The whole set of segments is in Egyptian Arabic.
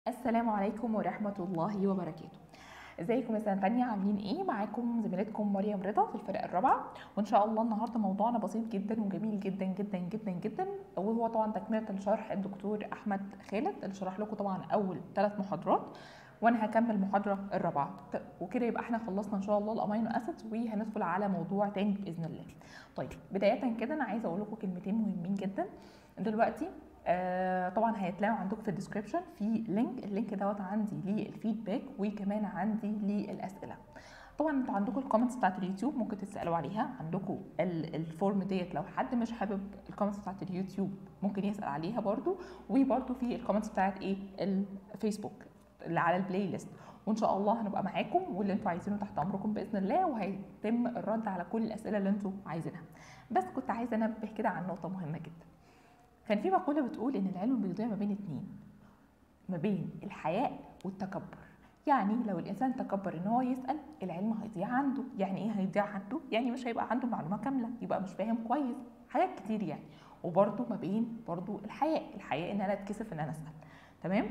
السلام عليكم ورحمة الله وبركاته ازيكم يا سنة تانية عاملين ايه معاكم زميلتكم مريم رضا في الفرقة الرابعة وان شاء الله النهاردة موضوعنا بسيط جدا وجميل جدا جدا جدا جدا وهو طبعا تكملة لشرح الدكتور احمد خالد اللي شرح لكم طبعا اول ثلاث محاضرات وانا هكمل المحاضرة الرابعة وكده يبقى احنا خلصنا ان شاء الله الامينو اسيدز وهندخل على موضوع تاني باذن الله طيب بداية كده انا عايزة اقول لكم كلمتين مهمين جدا دلوقتي آه طبعا هيتلاقوا عندكم في الديسكربشن في لينك اللينك دوت عندي للفيدباك وكمان عندي للاسئله طبعا انتوا عندكم الكومنتس بتاعت اليوتيوب ممكن تسالوا عليها عندكم الفورم ديت لو حد مش حابب الكومنتس بتاعت اليوتيوب ممكن يسال عليها برضو وبرضو في الكومنتس بتاعت ايه الفيسبوك اللي على البلاي ليست وان شاء الله هنبقى معاكم واللي انتوا عايزينه تحت امركم باذن الله وهيتم الرد على كل الاسئله اللي انتوا عايزينها بس كنت عايزه انبه كده عن نقطه مهمه جدا كان في مقولة بتقول إن العلم بيضيع ما بين اتنين ما بين الحياء والتكبر يعني لو الإنسان تكبر إن هو يسأل العلم هيضيع عنده يعني إيه هيضيع عنده؟ يعني مش هيبقى عنده معلومة كاملة يبقى مش فاهم كويس حاجات كتير يعني وبرده ما بين برده الحياء الحياء إن أنا أتكسف إن أنا أسأل تمام؟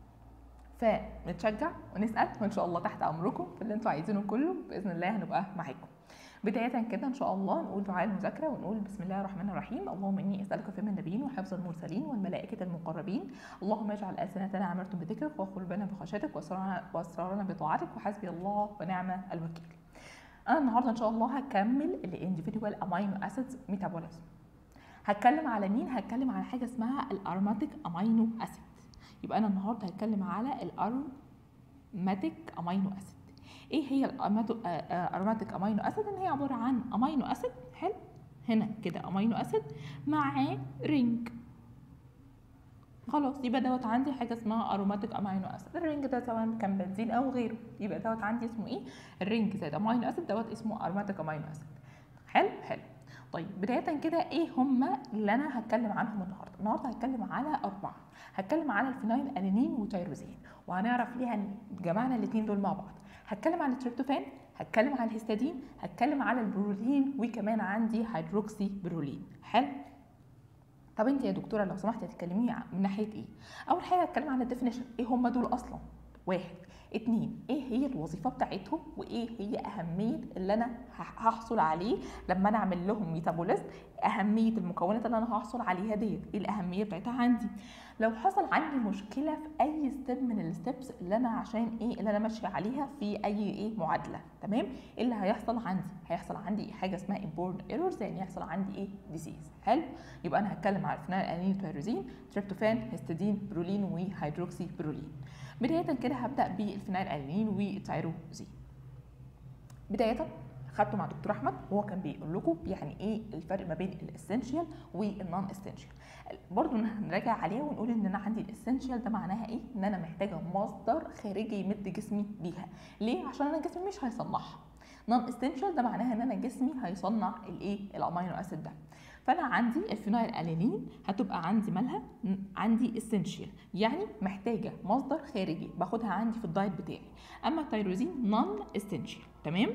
فنتشجع ونسأل وإن شاء الله تحت أمركم في اللي أنتوا عايزينه كله بإذن الله هنبقى معاكم بداية كده إن شاء الله نقول دعاء المذاكرة ونقول بسم الله الرحمن الرحيم اللهم إني أسألك فهم النبيين وحفظ المرسلين والملائكة المقربين اللهم اجعل ألسنتنا عمرة بذكرك وقلوبنا بخشيتك وأسرارنا بطاعتك وحسبي الله ونعم الوكيل أنا النهاردة إن شاء الله هكمل الانديفيدوال أمينو أسيدز ميتابوليزم هتكلم على مين؟ هتكلم على حاجة اسمها الأروماتيك أمينو أسيد يبقى أنا النهاردة هتكلم على الأروماتيك أمينو أسيد ايه هي الاروماتيك امينو اسيد ان هي عباره عن امينو اسيد حلو هنا كده امينو اسيد مع رينج خلاص يبقى دوت عندي حاجه اسمها اروماتيك امينو اسيد الرينج ده سواء كان بنزين او غيره يبقى دوت عندي اسمه ايه الرينج زائد امينو اسيد دوت اسمه اروماتيك امينو اسيد حلو حلو طيب بداية كده ايه هما اللي انا هتكلم عنهم النهارده؟ النهارده هتكلم على اربعة، هتكلم على الفينايل الانين وتيروزين وهنعرف ليه جمعنا الاثنين دول مع بعض. هتكلم عن التريبتوفان، هتكلم عن الهستادين، هتكلم على البرولين وكمان عندي هيدروكسي برولين، حلو؟ طب انت يا دكتوره لو سمحتي هتتكلمي من ناحيه ايه؟ اول حاجه هتكلم عن الديفينيشن، ايه هما دول اصلا؟ واحد اتنين ايه هي الوظيفه بتاعتهم وايه هي اهميه اللي انا هحصل عليه لما انا اعمل لهم ميتابوليزم اهميه المكونات اللي انا هحصل عليها ديت ايه الاهميه بتاعتها عندي لو حصل عندي مشكله في اي ستيب من الستبس اللي انا عشان ايه اللي انا ماشيه عليها في اي ايه معادله تمام ايه اللي هيحصل عندي هيحصل عندي حاجه اسمها انبورن ايرورز يعني يحصل عندي ايه ديزيز حلو يبقى انا هتكلم على الفينال انين تيروزين تريبتوفان هيستidine برولين وهيدروكسي برولين بداية كده هبدأ بالفينايل ألينين والتيروزين بداية خدته مع دكتور احمد وهو كان بيقول لكم يعني ايه الفرق ما بين الاسينشال والنون اسينشال برضو هنراجع عليها ونقول ان انا عندي الاسينشال ده معناها ايه ان انا محتاجه مصدر خارجي يمد جسمي بيها ليه عشان انا جسمي مش هيصنعها نون اسينشال ده معناها ان انا جسمي هيصنع الايه الامينو اسيد ده فانا عندي الفينايل الانين هتبقى عندي مالها عندي اسينشال يعني محتاجه مصدر خارجي باخدها عندي في الدايت بتاعي اما التيروزين نون اسينشال تمام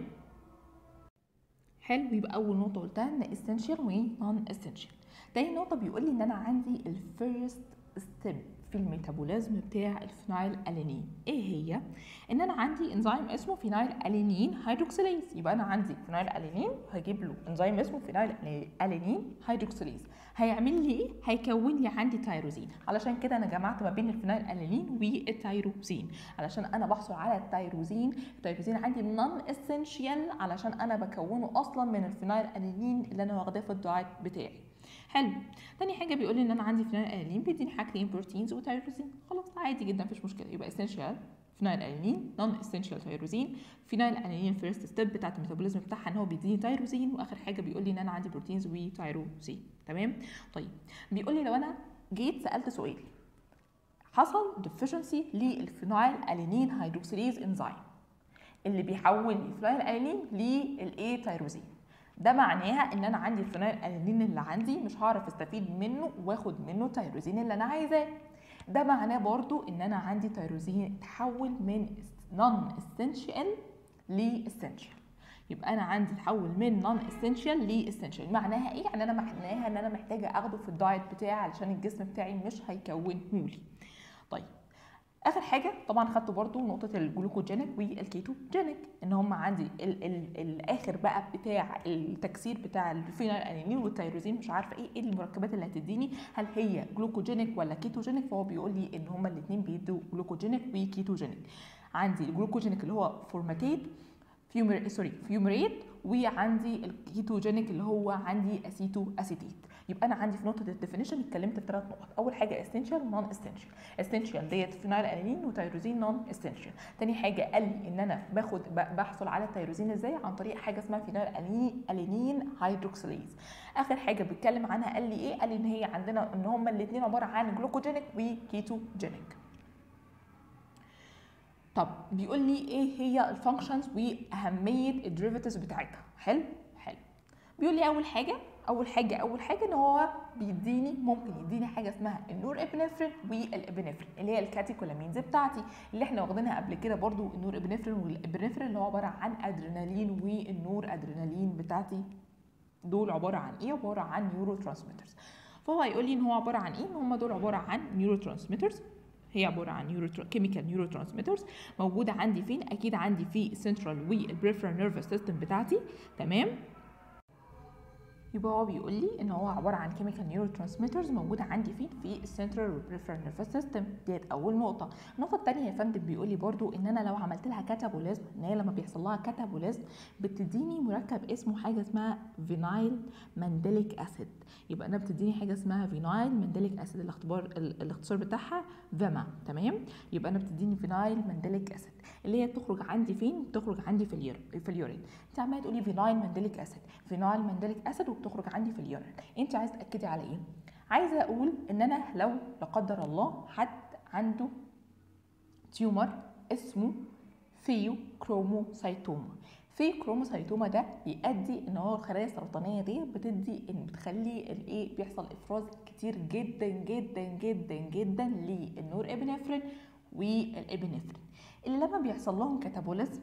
حلو يبقى اول نقطه قلتها ان اسينشال ونون اسينشال تاني نقطه بيقول لي ان انا عندي الفيرست ستيب في الميتابوليزم بتاع الفينايل الانين ايه هي ان انا عندي انزيم اسمه فينايل الانين هيدروكسيليز يبقى انا عندي فينايل الانين هجيب له انزيم اسمه فينايل الانين هيدروكسيليز هيعمل لي ايه هيكون لي عندي تيروزين علشان كده انا جمعت ما بين الفينايل الانين والتيروزين علشان انا بحصل على التيروزين التيروزين عندي نون اسينشال علشان انا بكونه اصلا من الفينايل الانين اللي انا واخداه في الدايت بتاعي حلو تاني حاجه بيقول لي ان انا عندي فينايل الانين بيديني حاجتين بروتينز وتيروزين خلاص عادي جدا مفيش مشكله يبقى اسينشال فينايل الانين نون اسينشال تيروزين فينايل الانين فيرست ستيب بتاعت الميتابوليزم بتاعها ان هو بيديني تيروزين واخر حاجه بيقول لي ان انا عندي بروتينز وتيروزين تمام طيب بيقول لي لو انا جيت سالت سؤال حصل ديفيشنسي للفينايل الانين هيدروكسيليز انزيم اللي بيحول الفينايل الانين للايه تيروزين ده معناها ان انا عندي الفينايل الانين اللي عندي مش هعرف استفيد منه واخد منه تيروزين اللي انا عايزاه ده معناه برضو ان انا عندي تيروزين اتحول من نون اسينشال لاسينشال يبقى انا عندي تحول من نون اسينشال لاسينشال معناها ايه يعني انا معناها ان انا محتاجه اخده في الدايت بتاعي علشان الجسم بتاعي مش هيكونه لي طيب اخر حاجه طبعا خدتوا برضو نقطه الجلوكوجينيك والكيتوجينيك ان هم عندي ال ال الاخر بقى بتاع التكسير بتاع الفينال انيلين والتيروزين مش عارفه ايه ايه المركبات اللي هتديني هل هي جلوكوجينيك ولا كيتوجينيك فهو بيقول لي ان هم الاثنين بيدوا جلوكوجينيك وكيتوجينيك عندي الجلوكوجينيك اللي هو فورماتيد فيومر سوري فيومريت وعندي الكيتوجينيك اللي هو عندي اسيتو اسيتيت يبقى انا عندي في نقطه الديفينيشن اتكلمت في ثلاث نقط اول حاجه اسينشال نون اسينشال اسينشال ديت فينايل انين وتيروزين نون اسينشال تاني حاجه قال لي ان انا باخد بحصل على التيروزين ازاي عن طريق حاجه اسمها فينايل الينين هيدروكسيليز اخر حاجه بيتكلم عنها قال لي ايه قال لي ان هي عندنا ان هما الاثنين عباره عن جلوكوجينيك وكيتوجينيك طب بيقول لي ايه هي الفانكشنز واهميه الديريفاتيفز بتاعتها حلو حلو بيقول لي اول حاجه اول حاجه اول حاجه ان هو بيديني ممكن يديني حاجه اسمها النور ابنفرين والابنفرين اللي هي الكاتيكولامينز بتاعتي اللي احنا واخدينها قبل كده برضو النور ابنفرين والابنفرين اللي هو عباره عن ادرينالين والنور ادرينالين بتاعتي دول عباره عن ايه عباره عن نيورو ترانسميترز فهو هيقول لي ان هو عباره عن ايه ان هم دول عباره عن نيورو ترانسميترز هي عباره عن نيورو كيميكال نيورو ترانسميترز موجوده عندي فين اكيد عندي في السنترال والبريفرال نيرفس سيستم بتاعتي تمام يبقى هو بيقول لي ان هو عباره عن كيميكال نيورو ترانسميترز موجوده عندي فين في السنترال والبريفرال نيرفس سيستم ديت اول نقطه النقطه الثانيه يا فندم بيقول لي برده ان انا لو عملت لها كاتابوليزم ان هي لما بيحصل لها كاتابوليزم بتديني مركب اسمه حاجه اسمها فينايل مانديليك اسيد يبقى انا بتديني حاجه اسمها فينايل مانديليك اسيد الاختبار الاختصار بتاعها فيما تمام يبقى انا بتديني فينايل مانديليك اسيد اللي هي بتخرج عندي فين بتخرج عندي في اليورين في اليورين انت عماله تقولي فينايل مانديليك اسيد فينايل مانديليك اسيد وبتخرج عندي في اليورين انت عايزه تاكدي على ايه عايزه اقول ان انا لو لا قدر الله حد عنده تيومر اسمه فيو كروموسايتوما في كروموسايتوما ده يؤدي ان هو الخلايا السرطانيه دي بتدي ان بتخلي الايه بيحصل افراز كتير جدا جدا جدا جدا للنور ابنفرين والابنفرين اللي لما بيحصل لهم كاتابوليزم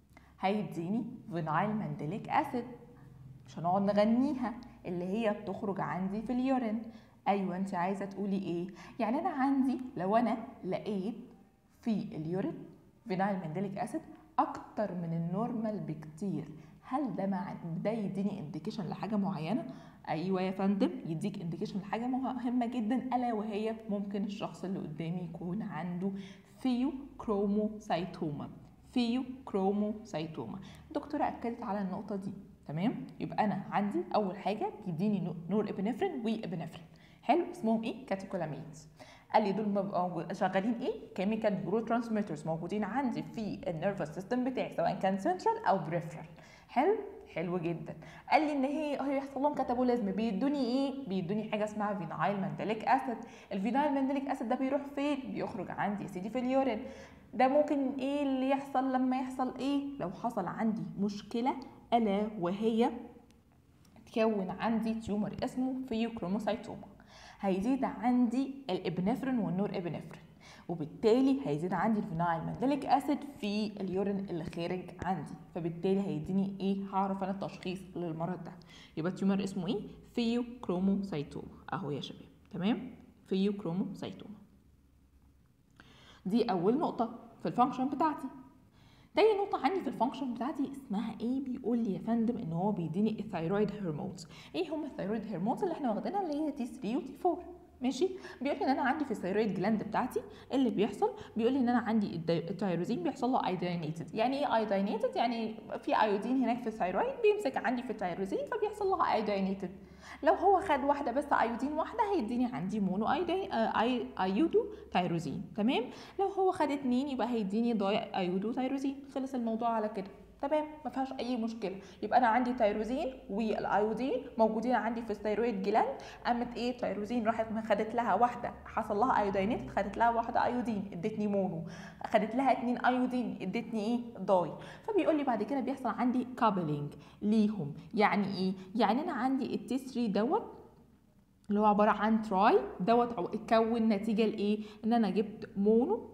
هيديني فينايل مانديليك اسيد مش هنقعد نغنيها اللي هي بتخرج عندي في اليورين ايوه انت عايزه تقولي ايه يعني انا عندي لو انا لقيت في اليورين فينايل مانديليك اسيد اكتر من النورمال بكتير هل ده مع ده يديني انديكيشن لحاجه معينه ايوه يا فندم يديك انديكيشن لحاجه مهمه جدا الا وهي ممكن الشخص اللي قدامي يكون عنده فيو كروموسايتوما فيو كروموسايتوما الدكتوره اكدت على النقطه دي تمام يبقى انا عندي اول حاجه يديني نور ابنفرين وابنفرين حلو اسمهم ايه كاتيكولامينز قال لي دول شغالين ايه كيميكال نيورو ترانسميترز موجودين عندي في النيرفس سيستم بتاعي سواء كان سنترال او بريفرال حلو حلو جدا قال لي ان هي هيحصل لهم كاتابوليزم بيدوني ايه بيدوني حاجه اسمها فينايل مانديليك اسيد الفينايل مانديليك اسيد ده بيروح فين بيخرج عندي يا سيدي في اليورين ده ممكن ايه اللي يحصل لما يحصل ايه لو حصل عندي مشكله الا وهي تكون عندي تيومر اسمه فيوكروموسايتوما هيزيد عندي الابنفرين والنور ابنفرين وبالتالي هيزيد عندي الفينايل مانديليك اسيد في اليورين اللي خارج عندي فبالتالي هيديني ايه هعرف انا التشخيص للمرض ده يبقى التيومر اسمه ايه فيو كروموسايتوما اهو يا شباب تمام فيو كروموسايتوما دي اول نقطه في الفانكشن بتاعتي تاني نقطة عندي في الفانكشن بتاعتي اسمها ايه؟ بيقول لي يا فندم ان هو بيديني الثايرويد هرمونز. ايه هم الثايرويد هرمونز اللي احنا واخدينها اللي هي تي 3 وتي 4 ماشي بيقول لي ان انا عندي في الثايرويد جلاند بتاعتي اللي بيحصل بيقول لي ان انا عندي التيروزين بيحصل له ايودينيتد يعني ايه ايودينيتد يعني في ايودين هناك في الثايرويد بيمسك عندي في التيروزين فبيحصل لها ايودينيتد لو هو خد واحده بس ايودين واحده هيديني عندي مونو ايودين آي ايودو تيروزين تمام لو هو خد اتنين يبقى هيديني داي ايودو تيروزين خلص الموضوع على كده تمام ما فيهاش اي مشكله يبقى انا عندي تيروزين والايودين موجودين عندي في الثيرويد جلاند قامت ايه تيروزين راحت خدت لها واحده حصل لها ايودينات خدت لها واحده ايودين ادتني مونو خدت لها اتنين ايودين ادتني ايه داي فبيقول لي بعد كده بيحصل عندي كابلينج ليهم يعني ايه يعني انا عندي التي 3 دوت اللي هو عباره عن تراي دوت اتكون نتيجه لايه ان انا جبت مونو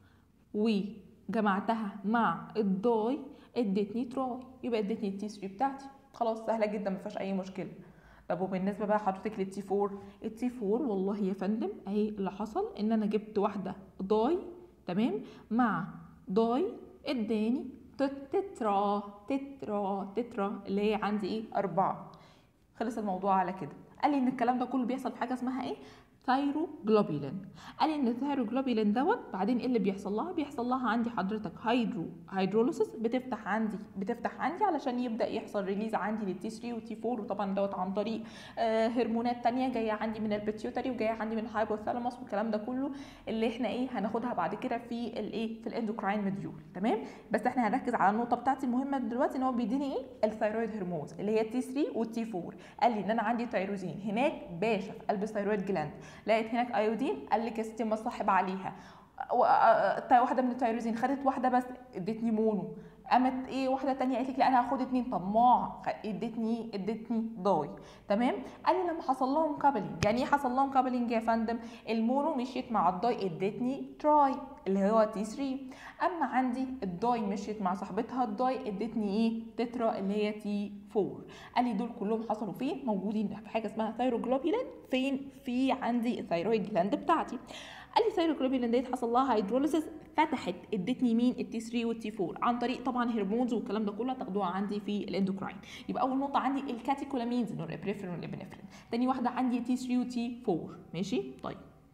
وجمعتها مع الداي ادتني تراي يبقى ادتني التي 3 بتاعتي خلاص سهله جدا ما فيهاش اي مشكله طب وبالنسبه بقى حضرتك للتي 4 التي 4 والله يا فندم اهي اللي حصل ان انا جبت واحده داي تمام مع داي اداني تت- تترا تترا تترا اللي هي عندي ايه أربعة خلص الموضوع على كده قال لي ان الكلام ده كله بيحصل في حاجه اسمها ايه ثايروجلوبولين قال لي ان الثايروجلوبولين دوت بعدين ايه اللي بيحصل لها بيحصل لها عندي حضرتك هيدرو هيدروليسيس بتفتح عندي بتفتح عندي علشان يبدا يحصل ريليز عندي للتي 3 والتي 4 وطبعا دوت عن طريق آه هرمونات تانية جايه عندي من البيتيوتري وجايه عندي من الهايبوثالاموس والكلام ده كله اللي احنا ايه هناخدها بعد كده في الايه في الاندوكراين مديول تمام بس احنا هنركز على النقطه بتاعتي المهمه دلوقتي ان هو بيديني ايه الثايرويد هرمونز اللي هي التي 3 والتي 4 قال لي ان انا عندي تيروزين هناك باشا في قلب الثايرويد جلاند لقيت هناك ايودين قال لك يا ستي ما صاحب عليها و- آه، واحده من التيروزين خدت واحده بس ادتني مونو قامت ايه واحده تانية قالت لك لا انا هاخد اتنين طماع خ- ادتني ادتني داي تمام قال لي لما حصل لهم كابلنج يعني ايه حصل لهم كابلنج يا فندم المونو مشيت مع الداي ادتني تراي اللي هو تي 3 اما عندي الداي مشيت مع صاحبتها الداي ادتني ايه تترا اللي هي تي 4 قال لي دول كلهم حصلوا فين موجودين في حاجه اسمها ثايروجلوبولين فين في عندي الثايرويد جلاند بتاعتي قال لي ثايروجلوبولين ديت حصل لها هيدروليسيس فتحت ادتني مين التي 3 والتي 4 عن طريق طبعا هرمونز والكلام ده كله هتاخدوها عندي في الاندوكراين يبقى اول نقطه عندي الكاتيكولامينز نور ابريفرين والابنفرين تاني واحده عندي تي 3 وتي 4 ماشي طيب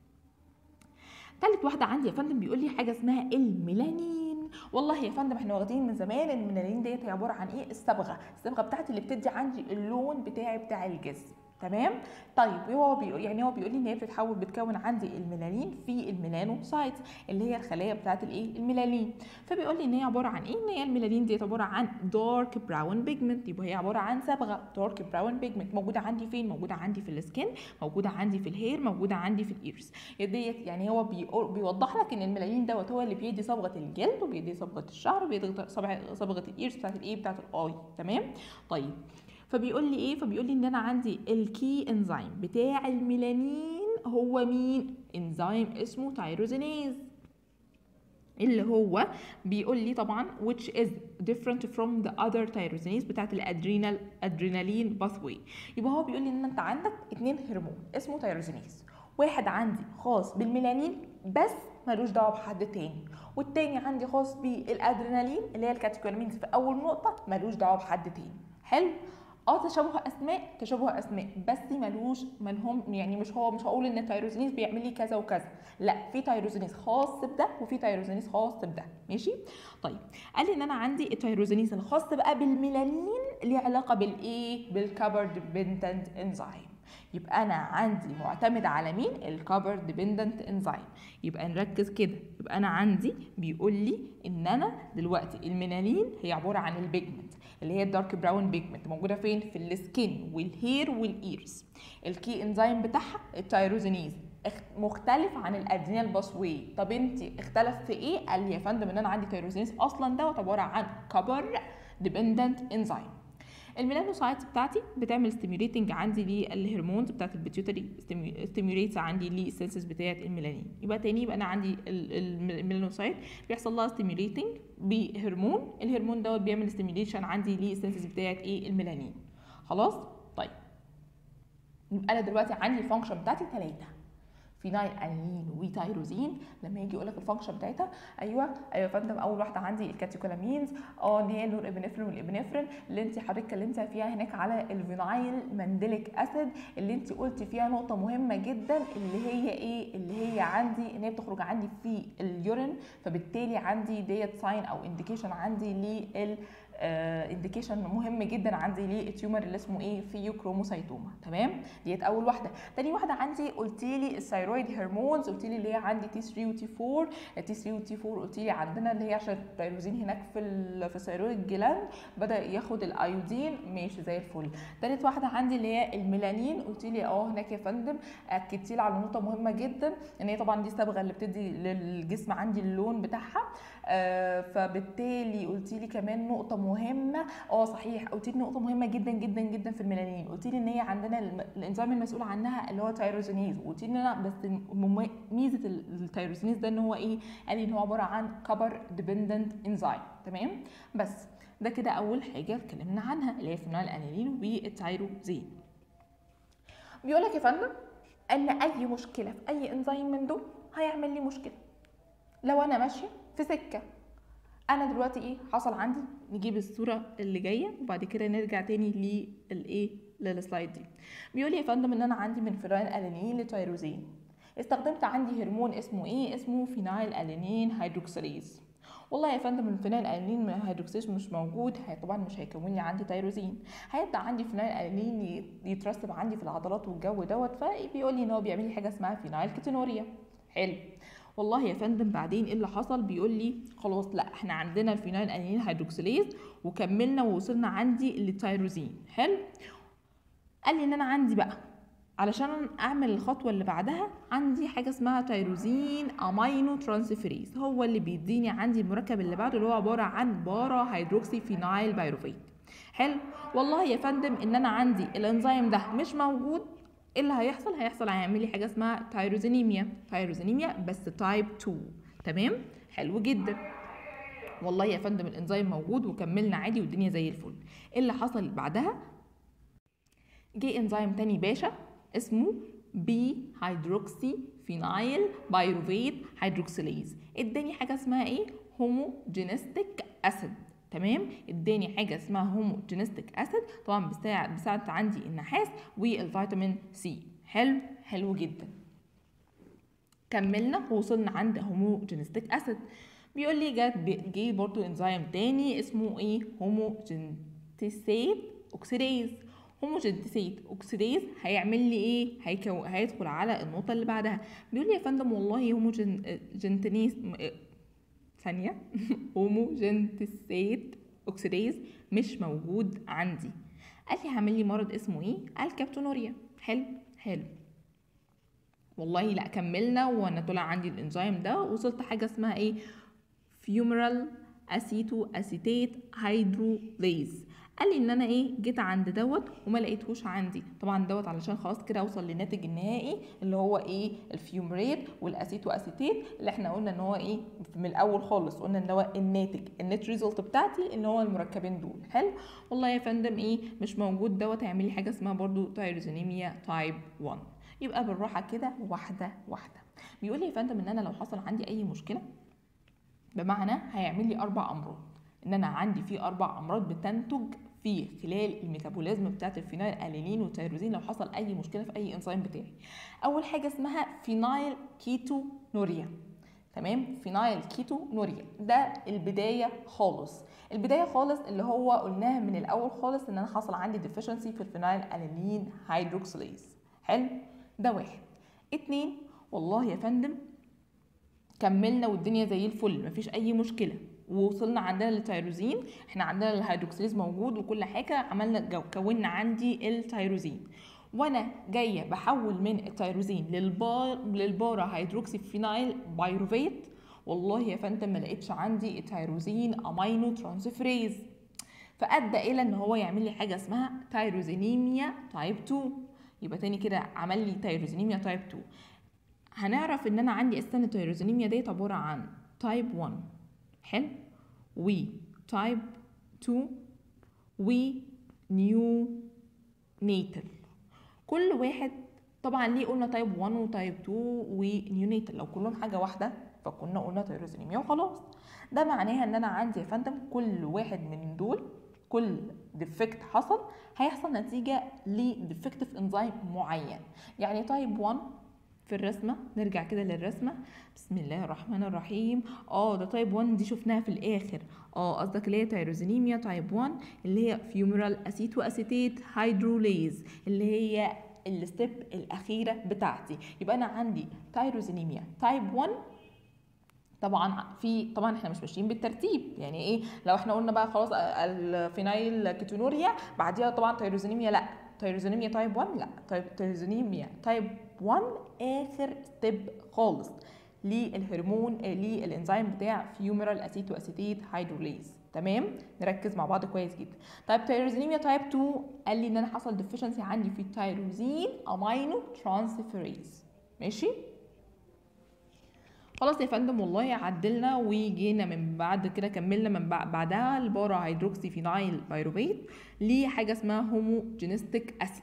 تالت واحدة عندي يا فندم بيقول لي حاجة اسمها الميلانين والله يا فندم احنا واخدين من زمان ان الميلانين ديت هي عبارة عن ايه الصبغة الصبغة بتاعتي اللي بتدي عندي اللون بتاعي بتاع الجسم تمام طيب هو بيقول يعني هو بيقول لي ان هي بتتحول بتكون عندي الميلانين في الميلانوسايتس اللي هي الخلايا بتاعت الايه الميلانين فبيقول لي ان هي عباره عن ايه ان هي الميلانين ديت عباره عن دارك براون بيجمنت يبقى هي عباره عن صبغه دارك براون بيجمنت موجوده عندي فين موجوده عندي في السكين موجوده عندي في الهير موجوده عندي في الايرز ديت يعني هو بيقول بيوضح لك ان الميلانين دوت هو اللي بيدي صبغه الجلد وبيدي صبغه الشعر وبيدي صبغه صبغه الايرز بتاعت الايه بتاعت الاي تمام طيب فبيقول لي ايه فبيقول لي ان انا عندي الكي انزيم بتاع الميلانين هو مين انزيم اسمه تايروزينيز اللي هو بيقول لي طبعا which is different from the other tyrosinase بتاعت الادرينال ادرينالين باثوي يبقى هو بيقول لي ان انت عندك اتنين هرمون اسمه تايروزينيز واحد عندي خاص بالميلانين بس ملوش دعوه بحد تاني والتاني عندي خاص بالادرينالين اللي هي الكاتيكولامينز في اول نقطه ملوش دعوه بحد تاني حلو اه تشابه اسماء تشابه اسماء بس ملوش ملهم يعني مش هو مش هقول ان التيروزينيز بيعمل لي كذا وكذا لا في تيروزينيز خاص بده وفي تيروزينيز خاص بده ماشي طيب قال لي ان انا عندي التيروزينيز الخاص بقى بالميلانين ليه علاقه بالايه بالكبر ديبندنت انزيم يبقى انا عندي معتمد على مين الكبر ديبندنت انزيم يبقى نركز كده يبقى انا عندي بيقول لي ان انا دلوقتي الميلانين هي عباره عن البيجمنت اللي هي الدارك براون بيجمنت موجوده فين في السكين والهير والايرز الكي انزيم بتاعها التيروزينيز اخ- مختلف عن الادرينال باسوي طب انت اختلف في ايه قال لي يا فندم ان انا عندي تيروزينيز اصلا دوت عباره عن كبر ديبندنت انزيم الميلانوسايتس بتاعتي بتعمل ستيميوليتنج عندي للهرمونز بتاعت البيتيوتري ستيميوليتس عندي للسنسز بتاعت الميلانين يبقى تاني يبقى انا عندي ال- ال- الميلانوسايت بيحصل لها ستيميوليتنج بهرمون الهرمون دوت بيعمل ستيميوليشن عندي للسنسز بتاعت ايه الميلانين خلاص طيب يبقى انا دلوقتي عندي الفانكشن بتاعتي ثلاثه فينايل انين وتايروزين لما يجي يقول لك الفانكشن بتاعتها ايوه ايوه يا فندم اول واحده عندي الكاتيكولامينز اه ان هي نور ابنفرين والابنفرين اللي انت حضرتك اتكلمتي فيها هناك على الفينايل مانديليك اسيد اللي انت قلتي فيها نقطه مهمه جدا اللي هي ايه اللي هي عندي ان هي بتخرج عندي في اليورين فبالتالي عندي ديت ساين او انديكيشن عندي لل انديكيشن مهم جدا عندي للتيومر اللي اسمه ايه فيوكروموسايتوما تمام ديت اول واحده تاني واحده عندي قلت لي الثايرويد هرمونز قلت لي اللي هي عندي تي 3 وتي 4 التي 3 وتي 4 قلت لي عندنا اللي هي عشان التيروزين هناك في ال في الثيرويد جلاند بدا ياخد الايودين ماشي زي الفل تالت واحده عندي اللي هي الميلانين قلت لي اه هناك يا فندم اكدت لي على نقطه مهمه جدا ان هي طبعا دي الصبغه اللي بتدي للجسم عندي اللون بتاعها آه فبالتالي قلت لي كمان نقطه مهمه اه صحيح قلت لي نقطه مهمه جدا جدا جدا في الميلانين قلت لي ان هي عندنا الم- الانزيم المسؤول عنها اللي هو تيروزينيز وقلت لي ان انا بس مم- ميزه ال- التيروزينيز ده ان هو ايه قال لي ان هو عباره عن كبر ديبندنت انزيم تمام بس ده كده اول حاجه اتكلمنا عنها اللي هي فينال انيلين والتيروزين بيقول لك يا فندم ان اي مشكله في اي انزيم من دول هيعمل لي مشكله لو انا ماشيه في سكه انا دلوقتي ايه حصل عندي نجيب الصوره اللي جايه وبعد كده نرجع تاني للايه للسلايد دي بيقول لي يا فندم ان انا عندي من فينايل الانين لتيروزين استخدمت عندي هرمون اسمه ايه اسمه فينايل الانين هيدروكسيليز والله يا فندم الفينايل الانين هيدروكسيز مش موجود هي طبعا مش هيكون لي عندي تيروزين هيبدا عندي فينايل الانين يترسب عندي في العضلات والجو دوت فبيقول لي ان هو بيعمل لي حاجه اسمها فينايل كيتونوريا حلو والله يا فندم بعدين ايه اللي حصل بيقول لي خلاص لا احنا عندنا الفينايل الانين هيدروكسيليز وكملنا ووصلنا عندي للتيروزين حلو قال لي ان انا عندي بقى علشان اعمل الخطوه اللي بعدها عندي حاجه اسمها تيروزين امينو ترانسفيريز هو اللي بيديني عندي المركب اللي بعده اللي هو عباره عن بارا هيدروكسي فينايل بايروفيت حلو والله يا فندم ان انا عندي الانزيم ده مش موجود ايه اللي هيحصل هيحصل هيعمل لي حاجه اسمها تيروزينيميا تيروزينيميا بس تايب 2 تمام حلو جدا والله يا فندم الانزيم موجود وكملنا عادي والدنيا زي الفل ايه اللي حصل بعدها جه انزيم تاني باشا اسمه بي هيدروكسي فينايل بايروفيت هيدروكسيليز اداني حاجه اسمها ايه هوموجينستيك اسيد تمام اداني حاجه اسمها هوموجينستيك اسيد طبعا بيساعد بيساعد عندي النحاس والفيتامين سي حلو حلو جدا كملنا ووصلنا عند هوموجينستيك اسيد بيقول لي جت جه برضو انزيم تاني اسمه ايه هوموجينتيسيت اوكسيديز هوموجينتيسيت اوكسيديز هيعمل لي ايه هيكو... هيدخل على النقطه اللي بعدها بيقول لي يا فندم والله هوموجينتينيس ثانيه هوموجينتيسيت اوكسيديز مش موجود عندي قال لي هعمل لي مرض اسمه ايه الكابتونوريا حلو حلو والله لا كملنا وانا طلع عندي الانزيم ده وصلت حاجه اسمها ايه فيومرال اسيتو اسيتيت هيدروليز قال لي ان انا ايه جيت عند دوت وما لقيتهوش عندي طبعا دوت علشان خلاص كده اوصل للناتج النهائي اللي هو ايه الفيومريت والاسيتو اسيتيت اللي احنا قلنا ان هو ايه من الاول خالص قلنا ان هو الناتج النت ريزلت بتاعتي ان هو المركبين دول حلو والله يا فندم ايه مش موجود دوت هيعمل لي حاجه اسمها برضو تايروزينيميا تايب 1 يبقى بالراحه كده واحده واحده بيقول لي يا فندم ان انا لو حصل عندي اي مشكله بمعنى هيعمل لي اربع امراض ان انا عندي في اربع امراض بتنتج في خلال الميتابوليزم بتاعت الفينايل الانين والتيروزين لو حصل اي مشكله في اي انزيم بتاعي اول حاجه اسمها فينايل كيتونوريا تمام فينايل كيتونوريا ده البدايه خالص البدايه خالص اللي هو قلناها من الاول خالص ان انا حصل عندي ديفيشنسي في الفينايل الانين هيدروكسيليز حلو ده واحد اتنين والله يا فندم كملنا والدنيا زي الفل مفيش اي مشكله ووصلنا عندنا للتيروزين احنا عندنا الهيدروكسيز موجود وكل حاجه عملنا جو كونا عندي التيروزين وانا جايه بحول من التيروزين للبار للبارا هيدروكسي فينايل بايروفيت والله يا فندم ما لقيتش عندي التيروزين امينو ترانسفريز فادى الى ان هو يعمل لي حاجه اسمها تيروزينيميا تايب 2 يبقى تاني كده عمل لي تيروزينيميا تايب 2 هنعرف ان انا عندي اساسا التيروزينيميا ديت عباره عن تايب 1 حلو و تايب 2 و نيو نيتال كل واحد طبعا ليه قلنا تايب 1 وتايب 2 ونيو نيتال لو كلهم حاجه واحده فكنا قلنا تيروزينيميا وخلاص ده معناها ان انا عندي يا فندم كل واحد من دول كل ديفكت حصل هيحصل نتيجه لديفكتيف انزيم معين يعني تايب 1 في الرسمه نرجع كده للرسمه بسم الله الرحمن الرحيم اه ده تايب 1 دي شفناها في الاخر اه قصدك اللي هي تيروزينيميا تايب 1 اللي هي فيومرال اسيتو اسيتيت هيدروليز اللي هي الستيب الاخيره بتاعتي يبقى انا عندي تيروزينيميا تايب 1 طبعا في طبعا احنا مش ماشيين بالترتيب يعني ايه لو احنا قلنا بقى خلاص الفينايل كيتونوريا بعديها طبعا تيروزينيميا لا تيروزينيميا تايب 1 لا تيروزينيميا تايب 1 اخر ستيب خالص للهرمون للانزيم بتاع فيومرال اسيتو اسيتيت هيدروليز تمام نركز مع بعض كويس جدا طيب تيروزينيميا تايب 2 قال لي ان انا حصل ديفيشنسي عندي في التيروزين امينو ترانسفيريز ماشي خلاص يا فندم والله عدلنا وجينا من بعد كده كملنا من بعدها البارا هيدروكسي فينايل بايروفيت لحاجه اسمها هوموجينستيك اسيد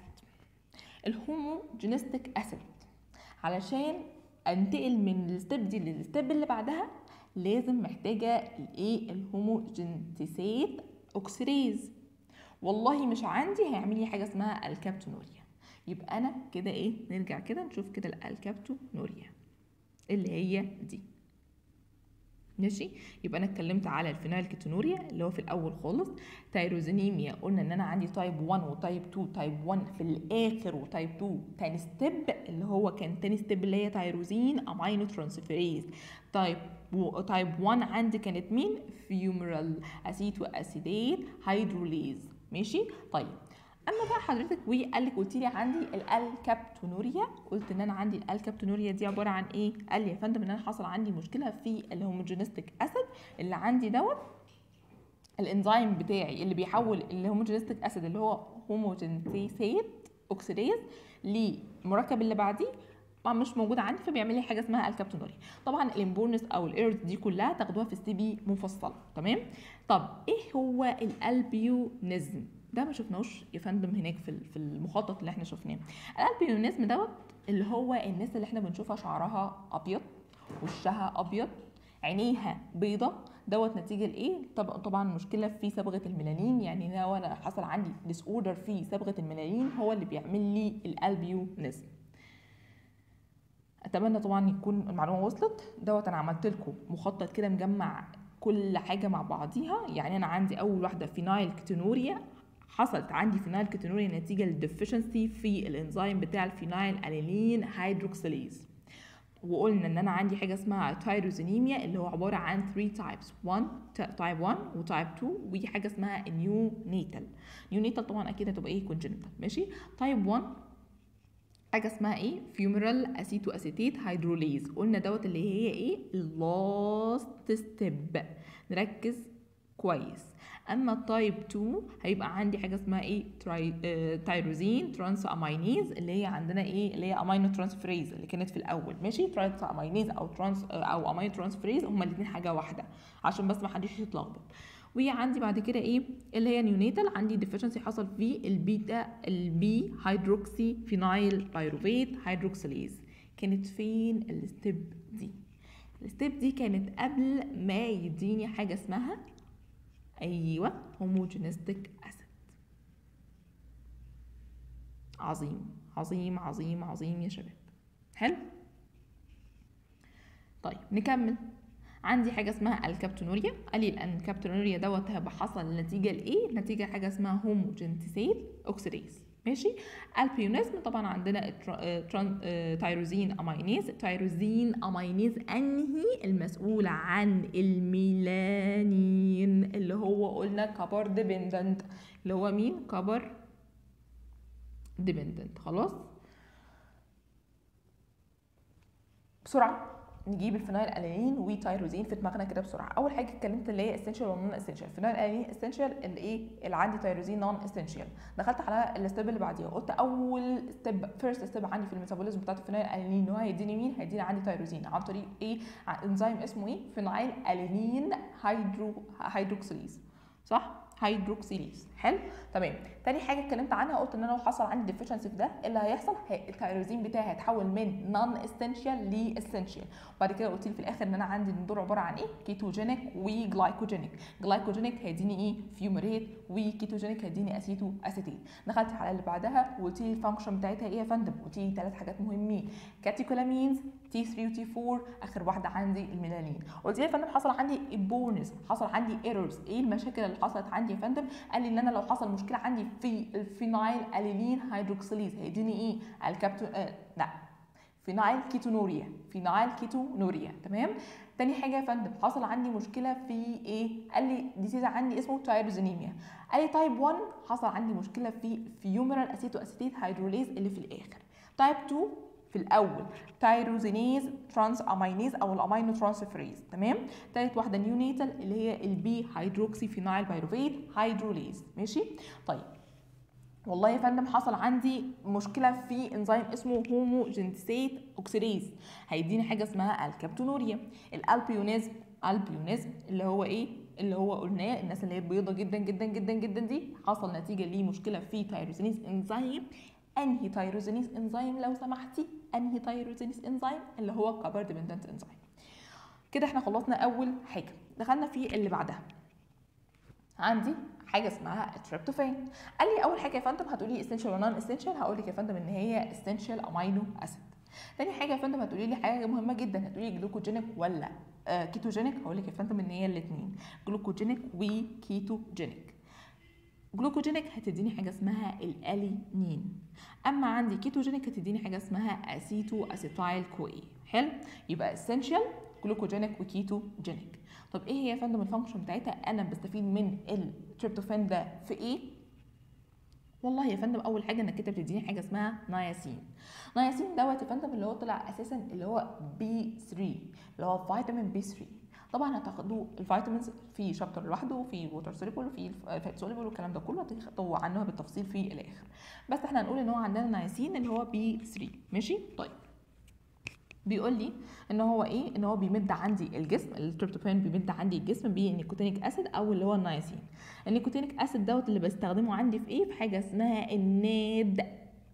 الهوموجينستيك اسيد علشان انتقل من الستيب دي للستيب اللي بعدها لازم محتاجه الايه الهوموجينتيسات اوكسيديز والله مش عندي هيعمل لي حاجه اسمها الكابتونوريا يبقى انا كده ايه نرجع كده نشوف كده الكابتونوريا اللي هي دي ماشي يبقى انا اتكلمت على الفينايل كيتونوريا اللي هو في الاول خالص تايروزينيميا قلنا ان انا عندي تايب 1 وتايب 2 تايب 1 في الاخر وتايب 2 تاني ستيب اللي هو كان تاني ستيب اللي هي تايروزين امينو ترانسفيريز تايب تايب 1 عندي كانت مين فيومرال اسيتو اسيديت هيدروليز ماشي طيب اما بقى حضرتك وقال لك قلت لي عندي الالكابتونوريا قلت ان انا عندي الالكابتونوريا دي عباره عن ايه قال لي يا فندم ان انا حصل عندي مشكله في الهوموجينستيك اسيد اللي عندي دوت الانزيم بتاعي اللي بيحول الهوموجينستيك اسيد اللي هو هوموجينتيسيت اوكسيديز للمركب اللي بعديه مش موجود عندي فبيعمل لي حاجه اسمها الكابتونوريا طبعا الامبورنس او الايرز دي كلها تاخدوها في السي بي مفصله تمام طب ايه هو الالبيونيزم ده ما شفناهوش يا فندم هناك في في المخطط اللي احنا شفناه الالبيونيزم دوت اللي هو الناس اللي احنا بنشوفها شعرها ابيض وشها ابيض عينيها بيضة دوت نتيجه لايه طبعا طبعا مشكله في صبغه الميلانين يعني لو انا حصل عندي ديس اوردر في صبغه الميلانين هو اللي بيعمل لي الالبيونيزم اتمنى طبعا يكون المعلومه وصلت دوت انا عملت لكم مخطط كده مجمع كل حاجه مع بعضيها يعني انا عندي اول واحده فينايل كتونوريا حصلت عندي فينايل كتونوريا نتيجه للديفشنسي في الانزيم بتاع الفينايل اليلين هيدروكسيليز وقلنا ان انا عندي حاجه اسمها تايروزينيميا اللي هو عباره عن 3 تايبس 1 تايب 1 وتايب 2 ودي حاجه اسمها نيو نيتال نيو نيتال طبعا اكيد هتبقى ايه كونجنتال ماشي تايب 1 حاجه اسمها ايه فيومرال اسيتو اسيتيت هيدروليز قلنا دوت اللي هي ايه اللاست ستيب نركز كويس اما التايب 2 هيبقى عندي حاجه اسمها ايه تراي... آه... تايروزين ترانس امينيز اللي هي عندنا ايه اللي هي امينو ترانسفريز اللي كانت في الاول ماشي ترانس امينيز او ترانس او امينو ترانسفريز هما الاثنين حاجه واحده عشان بس ما حدش يتلخبط وعندي بعد كده ايه اللي هي نيونيتال عندي ديفيشنسي حصل في البيتا البي هيدروكسي فينايل بايروفيت هيدروكسيليز كانت فين الستيب دي الستيب دي كانت قبل ما يديني حاجه اسمها ايوه هوموجينستيك اسيد عظيم عظيم عظيم عظيم يا شباب حلو طيب نكمل عندي حاجه اسمها الكابتونوريا قال لي ان الكابتونوريا دوت هيبقى حصل نتيجه لايه نتيجه حاجه اسمها هوموجينتيسيت اوكسيديز ماشي البيونيزم طبعا عندنا تايروزين امينيز تايروزين امينيز انهي المسؤول عن الميلانين اللي هو قلنا كبر ديبندنت اللي هو مين كبر ديبندنت خلاص بسرعه نجيب الفينايل الانين وتايروزين في دماغنا كده بسرعه اول حاجه اتكلمت اللي هي اسينشال ونون اسينشال الفينايل الانين اسينشال اللي ايه اللي عندي تايروزين نون اسينشال دخلت على الستيب اللي بعديها قلت اول ستيب فيرست ستيب عندي في الميتابوليزم بتاعت الفينايل الانين هو هيديني مين هيديني عندي تايروزين عن طريق ايه انزيم اسمه ايه فينايل الانين هيدرو هيدروكسيليز صح هيدروكسيليز حلو تمام تاني حاجه اتكلمت عنها قلت ان انا لو حصل عندي ديفيشنسي في ده ايه اللي هيحصل التيروزين بتاعي هيتحول من نون اسينشال لاسينشال وبعد كده قلت لي في الاخر ان انا عندي الدور عباره عن ايه كيتوجينيك وجلايكوجينيك جلايكوجينيك هيديني ايه فيومريت وكيتوجينيك هيديني اسيتو اسيتيت دخلت على اللي بعدها وقلت لي الفانكشن بتاعتها ايه يا فندم قلت لي ثلاث حاجات مهمين كاتيكولامينز تي 3 وتي 4 اخر واحده عندي الميلانين قلت لي يا فندم حصل عندي ابورنس حصل عندي ايرورز ايه المشاكل اللي حصلت عندي يا فندم قال لي ان انا لو حصل مشكله عندي في الفينايل اليلين هيدروكسيليز هيديني ايه الكابتو آه لا فينايل كيتونوريا فينايل كيتونوريا تمام تاني حاجه يا فندم حصل عندي مشكله في ايه قال لي ديزيز عندي اسمه تايروزينيميا قال لي تايب 1 حصل عندي مشكله في فيومرال اسيتو اسيتيت هيدروليز اللي في الاخر تايب 2 في الاول تايروزينيز ترانس امينيز او الامينو ترانسفيريز تمام تالت واحده نيونيتال اللي هي البي هيدروكسي فينايل بايروفيت هيدروليز ماشي طيب والله يا فندم حصل عندي مشكله في انزيم اسمه هوموجينتيسيت اوكسيديز هيديني حاجه اسمها الكابتونوريا الالبيونيزم البيونيزم اللي هو ايه اللي هو قلناه الناس اللي هي بيضه جدا جدا جدا جدا دي حصل نتيجه لمشكله في تايروزينيز انزيم انهي تايروزينيز انزيم لو سمحتي انهي تايروزينيز انزيم اللي هو كابر ديبندنت انزيم كده احنا خلصنا اول حاجه دخلنا في اللي بعدها عندي حاجه اسمها التريبتوفان قال لي اول حاجه يا فندم هتقولي اسينشال ولا نون اسينشال هقول لك يا فندم ان هي اسينشال امينو اسيد تاني حاجه يا فندم هتقولي لي حاجه مهمه جدا هتقولي جلوكوجينيك ولا آه كيتوجينيك هقول لك يا فندم ان هي الاثنين جلوكوجينيك وكيتوجينيك جلوكوجينيك هتديني حاجه اسمها الالينين اما عندي كيتوجينيك هتديني حاجه اسمها اسيتو اسيتايل كوي حلو يبقى اسينشال جلوكوجينيك وكيتوجينيك طب ايه هي يا فندم الفانكشن بتاعتها انا بستفيد من التريبتوفان ده في ايه والله يا فندم اول حاجه انك انت بتديني حاجه اسمها نياسين نياسين دوت يا فندم اللي هو طلع اساسا اللي هو بي 3 اللي هو فيتامين بي 3 طبعا هتاخدوا الفيتامينز في شابتر لوحده وفي ووتر سوليبل وفي فات سوليبل والكلام ده كله هتاخدوا عنها بالتفصيل في الاخر بس احنا هنقول ان هو عندنا نياسين اللي هو بي 3 ماشي طيب بيقول لي ان هو ايه ان هو بيمد عندي الجسم التريبتوفان بيمد عندي الجسم بالنيكوتينيك اسيد او اللي هو النياسين النيكوتينيك اسيد دوت اللي بستخدمه عندي في ايه في حاجه اسمها الناد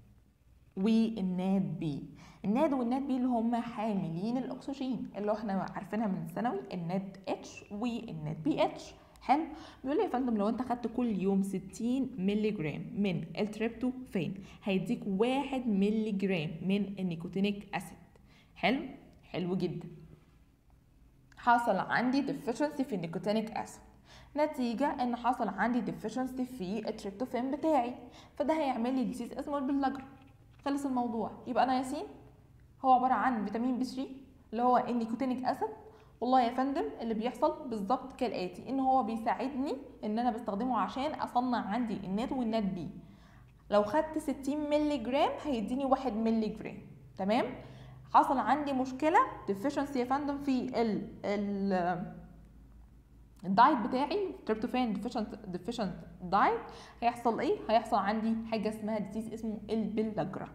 والناد بي الناد والناد بي اللي هم حاملين الاكسجين اللي احنا عارفينها من الثانوي الناد اتش والناد بي اتش حلو بيقول لي يا فندم لو انت خدت كل يوم 60 مللي جرام من التريبتوفان هيديك 1 مللي جرام من النيكوتينيك اسيد حلو حلو جدا حصل عندي deficiency في النيكوتينيك اسيد نتيجة ان حصل عندي deficiency في التريبتوفان بتاعي فده هيعمل لي ديسيز اسمه البلاجر خلص الموضوع يبقى نياسين هو عبارة عن فيتامين بي 3 اللي هو النيكوتينيك اسيد والله يا فندم اللي بيحصل بالظبط كالاتي ان هو بيساعدني ان انا بستخدمه عشان اصنع عندي النات والنات بي لو خدت 60 مللي جرام هيديني 1 مللي جرام تمام حصل عندي مشكله deficiency يا فندم في ال ال الدايت بتاعي تريبتوفان deficient deficient دايت هيحصل ايه هيحصل عندي حاجه اسمها ديزيز اسمه البلاجرا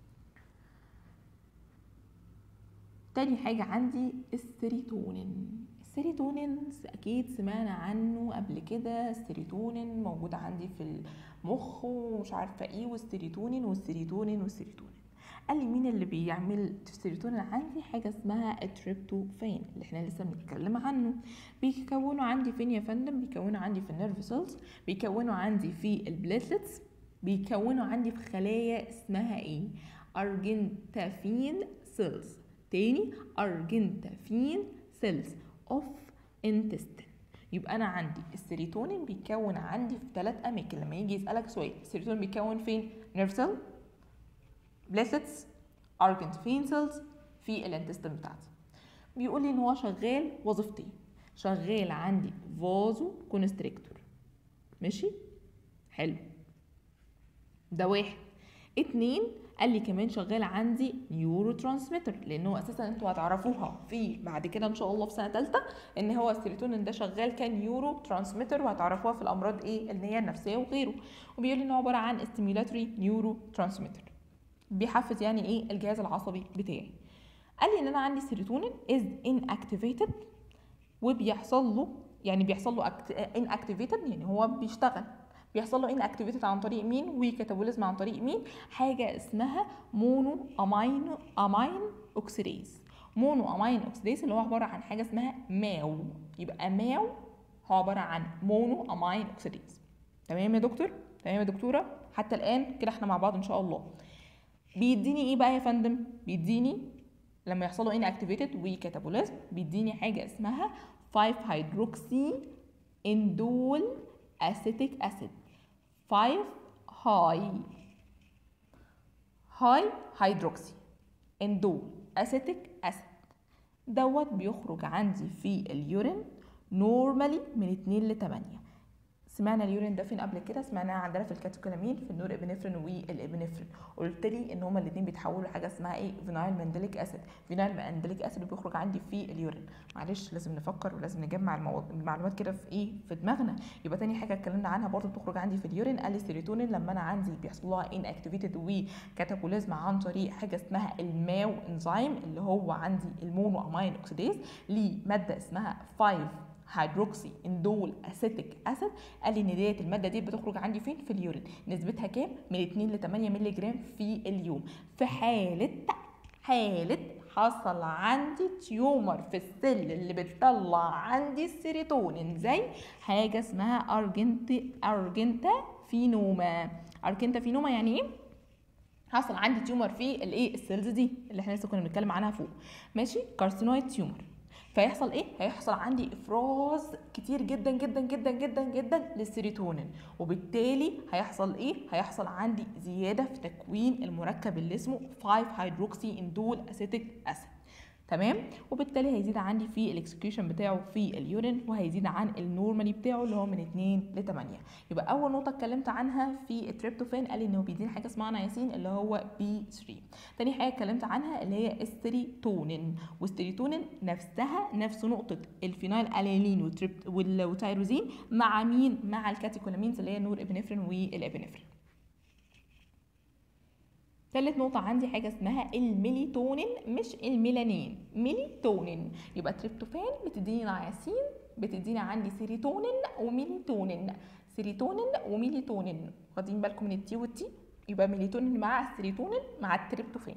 تاني حاجة عندي السيروتونين السيروتونين اكيد سمعنا عنه قبل كده السيروتونين موجود عندي في المخ ومش عارفه ايه والسيروتونين والسيروتونين والسيروتونين قال لي مين اللي بيعمل السيروتونين عندي حاجه اسمها التريبتوفان اللي احنا لسه بنتكلم عنه بيكونوا عندي فين يا فندم بيكونوا عندي في النيرف سيلز بيكونوا عندي في البليتلتس بيكونوا عندي في خلايا اسمها ايه ارجنتافين سيلز تاني ارجنتافين سيلز اوف انتستين يبقى انا عندي السيروتونين بيتكون عندي في ثلاث اماكن لما يجي يسالك سؤال السيروتونين بيتكون فين نيرف سيل بليسيتس ارجنتفين سيلز في الانتستين بتاعتي بيقول لي ان هو شغال وظيفتين شغال عندي فازو كونستريكتور ماشي حلو ده واحد اتنين قال لي كمان شغال عندي نيورو ترانسميتر لانه اساسا انتوا هتعرفوها في بعد كده ان شاء الله في سنه ثالثه ان هو السيروتونين ده شغال كنيورو ترانسميتر وهتعرفوها في الامراض ايه اللي هي النفسيه وغيره وبيقول لي ان هو عباره عن ستيميولاتوري نيورو ترانسميتر بيحفز يعني ايه الجهاز العصبي بتاعي قال لي ان انا عندي سيروتونين از ان اكتيفيتد وبيحصل له يعني بيحصل له ان اكتيفيتد يعني هو بيشتغل بيحصل له ان اكتيفيتد عن طريق مين وكاتابوليزم عن طريق مين حاجه اسمها مونو امين امين اوكسيديز مونو امين اوكسيديز اللي هو عباره عن حاجه اسمها ماو يبقى ماو هو عباره عن مونو امين اوكسيديز تمام يا دكتور تمام يا دكتوره حتى الان كده احنا مع بعض ان شاء الله بيديني ايه بقى يا فندم بيديني لما يحصل له ان اكتيفيتد وكاتابوليزم بيديني حاجه اسمها 5 هيدروكسي اندول اسيتيك اسيد 5 هاي هاي هيدروكسي اندول اسيتيك اسيد دوت بيخرج عندي في اليورين نورمالي من 2 ل 8 سمعنا اليورين ده فين قبل كده سمعناه عندنا في الكاتوكولامين في النور ابنفرين والابنفرين قلت لي ان هما الاثنين بيتحولوا لحاجه اسمها ايه فينايل مانديليك اسيد فينايل مانديليك اسيد بيخرج عندي في اليورين معلش لازم نفكر ولازم نجمع المو... المعلومات كده في ايه في دماغنا يبقى تاني حاجه اتكلمنا عنها برضه بتخرج عندي في اليورين قال لي السيروتونين لما انا عندي بيحصل لها ان اكتيفيتد وكاتابوليزم عن طريق حاجه اسمها الماو انزيم اللي هو عندي المونو امين اوكسيديز ليه ماده اسمها 5 هيدروكسي اندول اسيتيك اسيد قال لي ان ديت الماده دي بتخرج عندي فين في اليورين نسبتها كام من 2 ل 8 مللي جرام في اليوم في حاله حاله حصل عندي تيومر في السل اللي بتطلع عندي السيروتونين زي حاجه اسمها ارجنت ارجنتا فينوما ارجنتا فينوما يعني ايه حصل عندي تيومر في الايه السيلز دي اللي احنا لسه كنا بنتكلم عنها فوق ماشي كارسينويد تيومر فيحصل ايه هيحصل عندي افراز كتير جدا جدا جدا جدا جدا للسيروتونين وبالتالي هيحصل ايه هيحصل عندي زياده في تكوين المركب اللي اسمه 5 هيدروكسي اندول اسيتيك اسيد تمام وبالتالي هيزيد عندي في الاكسكيوشن بتاعه في اليورين وهيزيد عن النورمالي بتاعه اللي هو من 2 ل 8 يبقى اول نقطه اتكلمت عنها في التريبتوفان قال انه بيدينا حاجه اسمها نياسين اللي هو بي 3 تاني حاجه اتكلمت عنها اللي هي السيروتونين والسيروتونين نفسها نفس نقطه الفينايل الانين والتيروزين مع مين مع الكاتيكولامينز اللي هي النور ابنفرين والابنفرين تالت نقطة عندي حاجة اسمها الميليتونين مش الميلانين ميليتونين يبقى تريبتوفان بتديني نياسين بتديني عندي سيروتونين وميليتونين سيروتونين وميليتونين واخدين بالكم من التي والتي يبقى ميليتونين مع السيروتونين مع التريبتوفان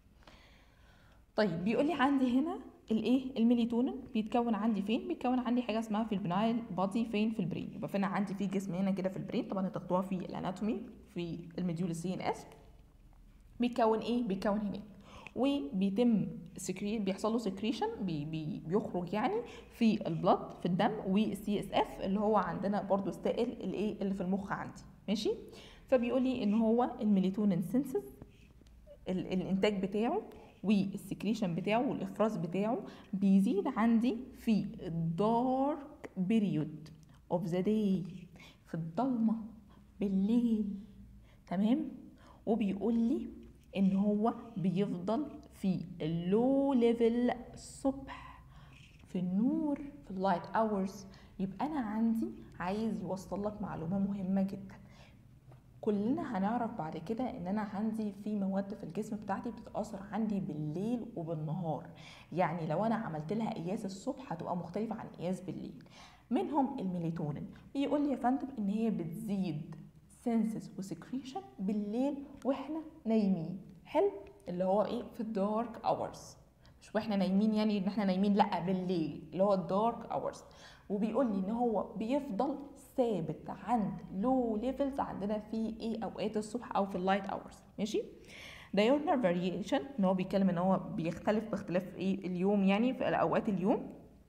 طيب بيقول لي عندي هنا الايه الميليتونين بيتكون عندي فين بيتكون عندي حاجه اسمها في البنايل بادي فين في البرين يبقى فين عندي في جسم هنا كده في البرين طبعا هتاخدوها في الاناتومي في المديول سي ان اس بيتكون ايه بيتكون هناك وبيتم سكريت بيحصل له سكريشن بي بي بيخرج يعني في البلد في الدم والسي اس اف اللي هو عندنا برضو السائل الايه اللي في المخ عندي ماشي فبيقول لي ان هو الميليتونين سينسز الانتاج بتاعه والسكريشن بتاعه والافراز بتاعه بيزيد عندي في الدارك بيريود اوف ذا داي في الضلمه بالليل تمام وبيقول لي ان هو بيفضل في اللو ليفل الصبح في النور في اللايت اورز يبقى انا عندي عايز يوصل لك معلومه مهمه جدا كلنا هنعرف بعد كده ان انا عندي في مواد في الجسم بتاعتي بتتاثر عندي بالليل وبالنهار يعني لو انا عملت لها قياس الصبح هتبقى مختلفه عن قياس بالليل منهم الميليتونين بيقول لي يا فندم ان هي بتزيد سنسس وسكريشن بالليل واحنا نايمين حلو اللي هو ايه في الدارك اورز مش واحنا نايمين يعني ان احنا نايمين لا بالليل اللي هو الدارك اورز وبيقول لي ان هو بيفضل ثابت عند لو ليفلز عندنا في ايه اوقات الصبح او في اللايت اورز ماشي diurnal variation ان هو بيتكلم ان هو بيختلف باختلاف ايه اليوم يعني في اوقات اليوم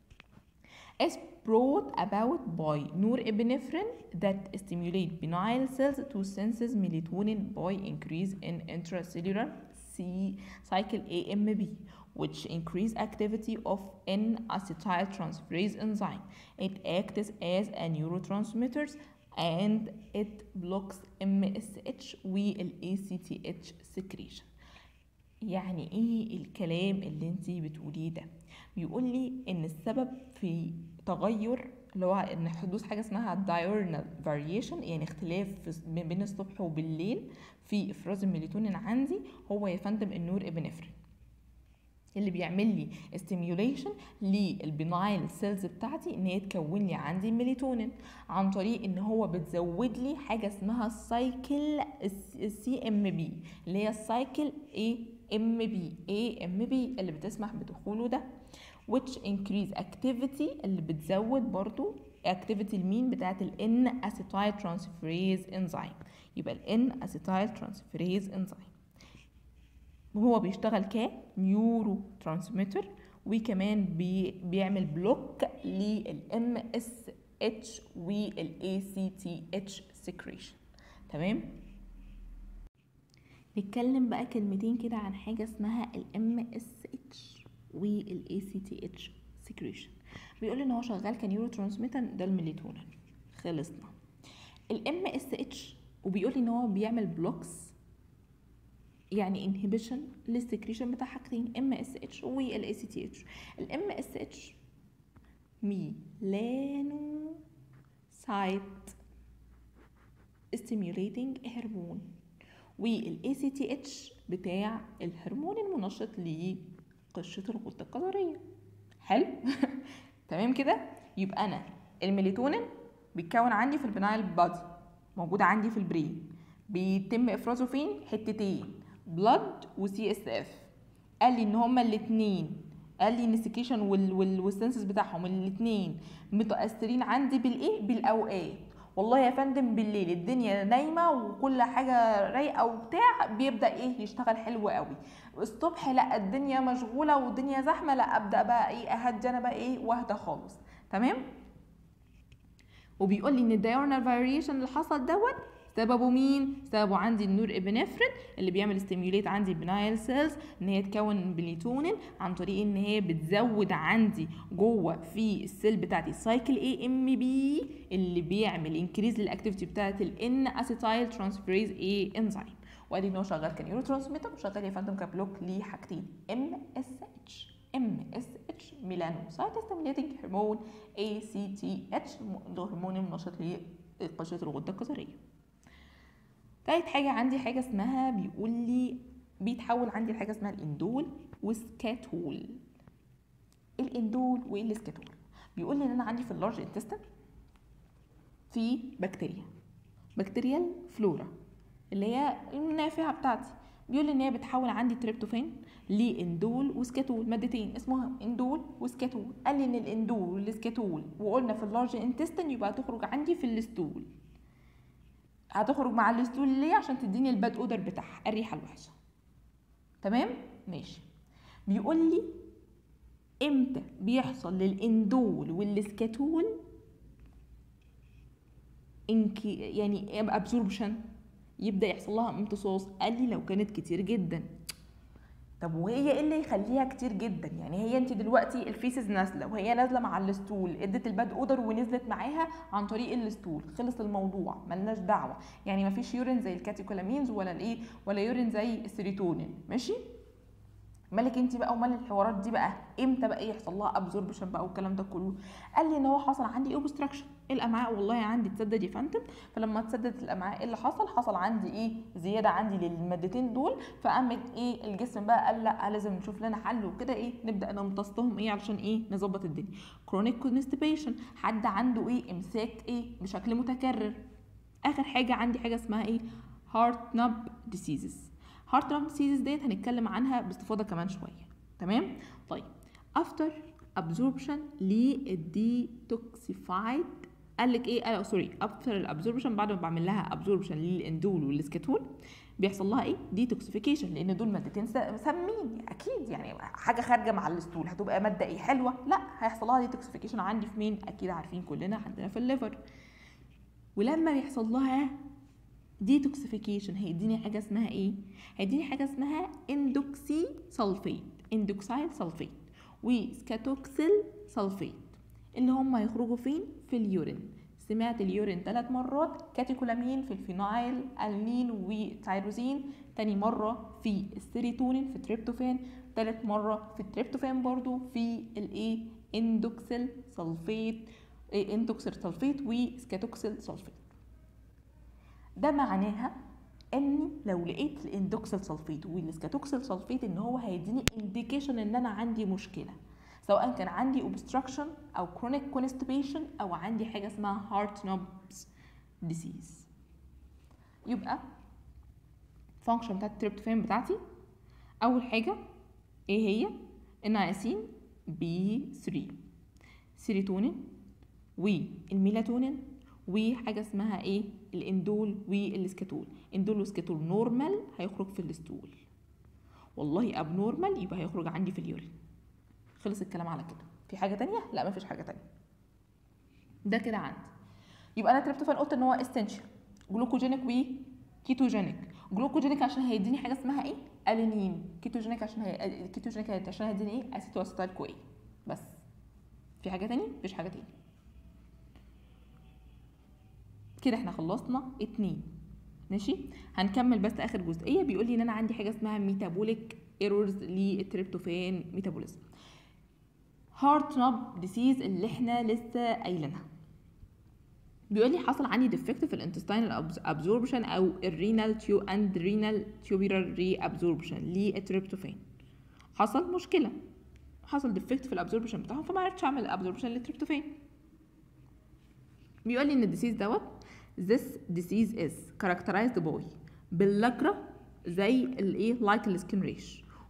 is brought about by norepinephrine that stimulate benign cells to sense melatonin by increase in intracellular C cycle AMP which increase activity of N-acetyltransferase enzyme. It acts as a neurotransmitter and it blocks MSH وال ACTH secretion. يعني ايه الكلام اللي انت بتقوليه ده بيقول لي ان السبب في تغير اللي هو ان حدوث حاجه اسمها diurnal variation يعني اختلاف بين الصبح وبالليل في افراز الميلاتونين عندي هو يا فندم النور ابنفرين اللي بيعمل لي ستيميوليشن للبنايل سيلز بتاعتي ان هي تكون لي عندي الميلاتونين عن طريق ان هو بتزود لي حاجه اسمها السايكل السي ام بي اللي هي السايكل اي ام بي اي ام بي اللي بتسمح بدخوله ده which increase activity اللي بتزود برضو activity المين بتاعت ال N acetyl transferase enzyme يبقى ال N acetyl transferase enzyme وهو بيشتغل ك نيورو ترانسميتر وكمان بي بيعمل بلوك لل MSH وال ACTH secretion تمام نتكلم بقى كلمتين كده عن حاجة اسمها ال MSH وال ACTH secretion بيقول ان هو شغال كنيورو ترانسميتر ده الميلاتونين خلصنا ال MSH وبيقول لي ان هو بيعمل بلوكس يعني انهبيشن للسكريشن بتاع حاجتين ام اس اتش والاي سي تي اتش الام اس اتش ميلانو سايت ستيميوليتنج هرمون والاي سي تي اتش بتاع الهرمون المنشط لقشره الغده الكظريه حلو تمام كده يبقى انا الميلاتونين بيتكون عندي في البنايل بادي موجود عندي في البرين بيتم افرازه فين حتتين بلد وسي اس اف قال لي ان هما الاثنين قال لي ان السكيشن والسنسس بتاعهم الاثنين متاثرين عندي بالايه بالاوقات والله يا فندم بالليل الدنيا نايمه وكل حاجه رايقه وبتاع بيبدا ايه يشتغل حلو قوي الصبح لا الدنيا مشغوله والدنيا زحمه لا ابدا بقى ايه اهدي انا بقى ايه واهدى خالص تمام وبيقول لي ان الدايورنال فاريشن اللي حصل دوت سببه مين؟ سببه عندي النور ابنفرين اللي بيعمل ستيميوليت عندي البنايل سيلز ان هي تكون بليتونين عن طريق ان هي بتزود عندي جوه في السيل بتاعتي سايكل اي ام بي اللي بيعمل انكريز للاكتيفيتي بتاعت الان اسيتايل ترانسفيريز اي انزيم وادي ان هو شغال كنيورو ترانسميتر وشغال يا فندم كبلوك لحاجتين ام اس اتش ام اس اتش ميلانوسايت ستيميوليتنج هرمون اي سي تي اتش هرمون النشط لقشره الغده الكظريه تالت حاجة عندي حاجة اسمها بيقول لي بيتحول عندي لحاجة اسمها الاندول والسكاتول الاندول والسكاتول بيقول لي ان انا عندي في اللارج انتستين في بكتيريا بكتيريال فلورا اللي هي النافعة بتاعتي بيقول لي ان هي بتحول عندي تريبتوفان لاندول وسكاتول مادتين اسمهم اندول وسكاتول قال لي ان الاندول والسكاتول وقلنا في اللارج انتستين يبقى تخرج عندي في الستول هتخرج مع الستول ليه عشان تديني الباد اودر بتاعها الريحه الوحشه تمام ماشي بيقول لي امتى بيحصل للاندول والسكاتول انكي يعني ابسوربشن يبدا يحصل لها امتصاص قال لي لو كانت كتير جدا طب وهي ايه اللي يخليها كتير جدا يعني هي انت دلوقتي الفيسز نازله وهي نازله مع الستول ادت الباد اودر ونزلت معاها عن طريق الستول خلص الموضوع ملناش دعوه يعني مفيش يورين زي الكاتيكولامينز ولا الايه ولا يورين زي السيروتونين ماشي مالك انت بقى ومال الحوارات دي بقى امتى بقى يحصل لها ابزوربشن بقى والكلام ده كله قال لي ان هو حصل عندي اوبستراكشن الامعاء والله عندي اتسدد يا فندم فلما اتسددت الامعاء ايه اللي حصل حصل عندي ايه زياده عندي للمادتين دول فقامت ايه الجسم بقى قال لا لازم نشوف لنا حل وكده ايه نبدا نمتصهم ايه علشان ايه نظبط الدنيا كرونيك كونستيبيشن حد عنده ايه امساك ايه بشكل متكرر اخر حاجه عندي حاجه اسمها ايه هارت نب ديسيزز هارت نب ديسيزز ديت هنتكلم عنها باستفاضه كمان شويه تمام طيب افتر ابزوربشن للديتوكسيفايد قال لك ايه قال سوري افتر الابزوربشن بعد ما بعمل لها ابزوربشن للاندول والسكاتول بيحصل لها ايه ديتوكسيفيكيشن لان دول مادتين سامين اكيد يعني حاجه خارجه مع الستول هتبقى ماده ايه حلوه لا هيحصل لها ديتوكسيفيكيشن عندي في مين اكيد عارفين كلنا عندنا في الليفر ولما بيحصل لها ديتوكسيفيكيشن هيديني حاجه اسمها ايه هيديني حاجه اسمها اندوكسي سلفيت اندوكسايل سلفيت وسكاتوكسيل سلفيت اللي هم هيخرجوا فين في اليورين سمعت اليورين ثلاث مرات كاتيكولامين في الفينايل النين وتيروزين تاني مرة في السيروتونين في التريبتوفان تالت مرة في التريبتوفان برضو في الايه اندوكسيل سلفيت اندوكسيل سلفيت وسكاتوكسيل سلفيت ده معناها اني لو لقيت الاندوكسيل سلفيت والسكاتوكسيل سلفيت ان هو هيديني انديكيشن ان انا عندي مشكله سواء كان عندي obstruction او chronic constipation او عندي حاجه اسمها heart knobs disease يبقى function بتاعت التريبتوفان بتاعتي اول حاجه ايه هي النياسين بي 3 سيروتونين والميلاتونين وحاجه اسمها ايه الاندول والسكاتول اندول وسكاتول نورمال هيخرج في الستول والله اب نورمال يبقى هيخرج عندي في اليورين خلص الكلام على كده في حاجه تانية لا مفيش حاجه تانية ده كده عندي يبقى انا تريبتوفان قلت ان هو اسينشال جلوكوجينيك وكيتوجينيك جلوكوجينيك عشان هيديني حاجه اسمها ايه الانين كيتوجينيك عشان هي... كيتوجينيك عشان هيديني ايه اسيتو اسيتايل كو ايه بس في حاجه تانية مفيش حاجه تانية كده احنا خلصنا اتنين ماشي هنكمل بس اخر جزئيه بيقول لي ان انا عندي حاجه اسمها ميتابوليك ايرورز للتريبتوفان ميتابوليزم هارت نوب ديسيز اللي احنا لسه قايلينها بيقول لي حصل عندي ديفكت في الانتستينال ابزوربشن او الرينال تيو اند رينال تيوبيرال ري ابزوربشن للتريبتوفان حصل مشكله حصل ديفكت في الابزوربشن بتاعهم فما عرفتش اعمل ابزوربشن للتريبتوفان بيقول لي ان الديسيز دوت this disease is characterized by باللجرة زي الايه لايك السكين ريش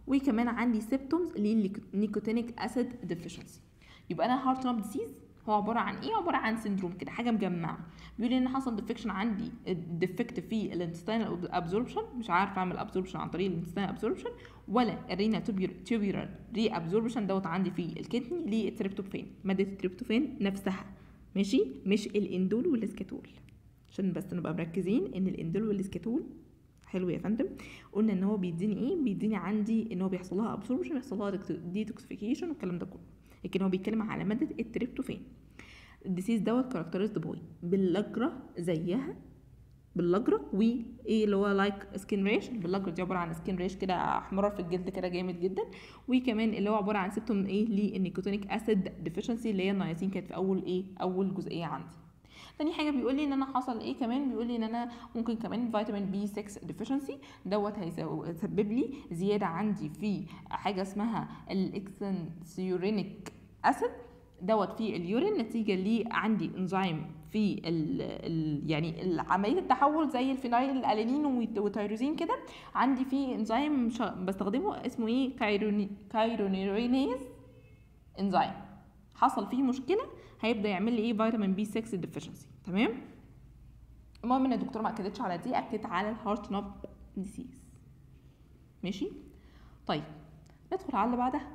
وكمان عندي سيبتومز للنيكوتينيك اسيد ديفيشنسي يبقى انا هارت ناب ديسيز هو عباره عن ايه عباره عن سندروم كده حاجه مجمعه بيقول لي ان حصل ديفكشن عندي ديفكت في الانتستينال ابزوربشن مش عارف اعمل ابزوربشن عن طريق الانتستينال ابزوربشن ولا الرينا تيوبيرال ري ابزوربشن دوت عندي في الكدني للتريبتوفان ماده التريبتوفان نفسها ماشي مش الاندول والاسكاتول عشان بس نبقى مركزين ان الاندول والاسكاتول حلو يا فندم قلنا ان هو بيديني ايه بيديني عندي ان هو بيحصل لها ابسوربشن بيحصل لها ديتوكسيفيكيشن والكلام ده كله لكن هو بيتكلم على ماده التريبتوفان الديسيز دوت كاركترايزد باي باللجرة زيها باللجرة وايه اللي هو لايك سكين ريش باللجرة دي عبارة عن سكين ريش كده احمرار في الجلد كده جامد جدا وكمان اللي هو عبارة عن سيبتوم ايه للنيكوتينيك اسيد ديفيشنسي اللي هي النياسين كانت في اول ايه اول جزئية عندي تاني حاجه بيقول لي ان انا حصل ايه كمان بيقول لي ان انا ممكن كمان فيتامين بي 6 ديفيشنسي دوت هيسبب لي زياده عندي في حاجه اسمها الاكسنسيورينيك اسيد دوت في اليورين نتيجه لي عندي انزيم في ال ال يعني عمليه التحول زي الفينايل الالانين والتيروزين كده عندي في انزيم بستخدمه اسمه ايه كايروني كايرونيرينيز انزيم حصل فيه مشكله هيبدا يعمل لي ايه فيتامين بي 6 ديفيشنسي تمام المهم ان الدكتوره ما اكدتش على دي اكدت على الهارت نوب ديسيز ماشي طيب ندخل على اللي بعدها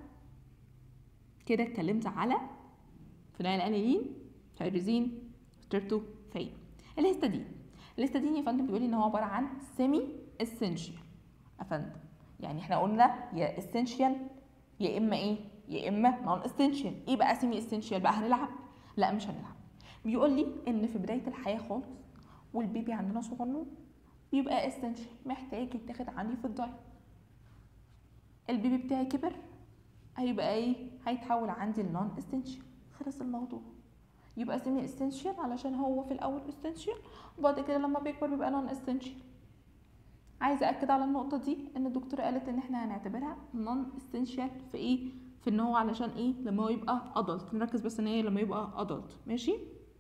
كده اتكلمت على فينايل انيلين تيروزين تريبتوفان الهستادين الهستادين يا فندم بيقول لي ان هو عباره عن سيمي اسينشال يا فندم يعني احنا قلنا يا اسينشال يا اما ايه يا اما نون اسينشال ايه بقى سيمي اسينشال بقى هنلعب لا مش هنلعب بيقول لي ان في بدايه الحياه خالص والبيبي عندنا صغنون بيبقى اسينشال محتاج يتاخد عندي في الدايت البيبي بتاعي كبر هيبقى ايه هيتحول عندي لنون اسينشال خلص الموضوع يبقى سيمي اسينشال علشان هو في الاول اسينشال وبعد كده لما بيكبر بيبقى نون اسينشال عايزه اكد على النقطه دي ان الدكتوره قالت ان احنا هنعتبرها نون اسينشال في ايه في ان هو علشان ايه لما هو يبقى ادلت نركز بس ان هي لما يبقى ادلت ماشي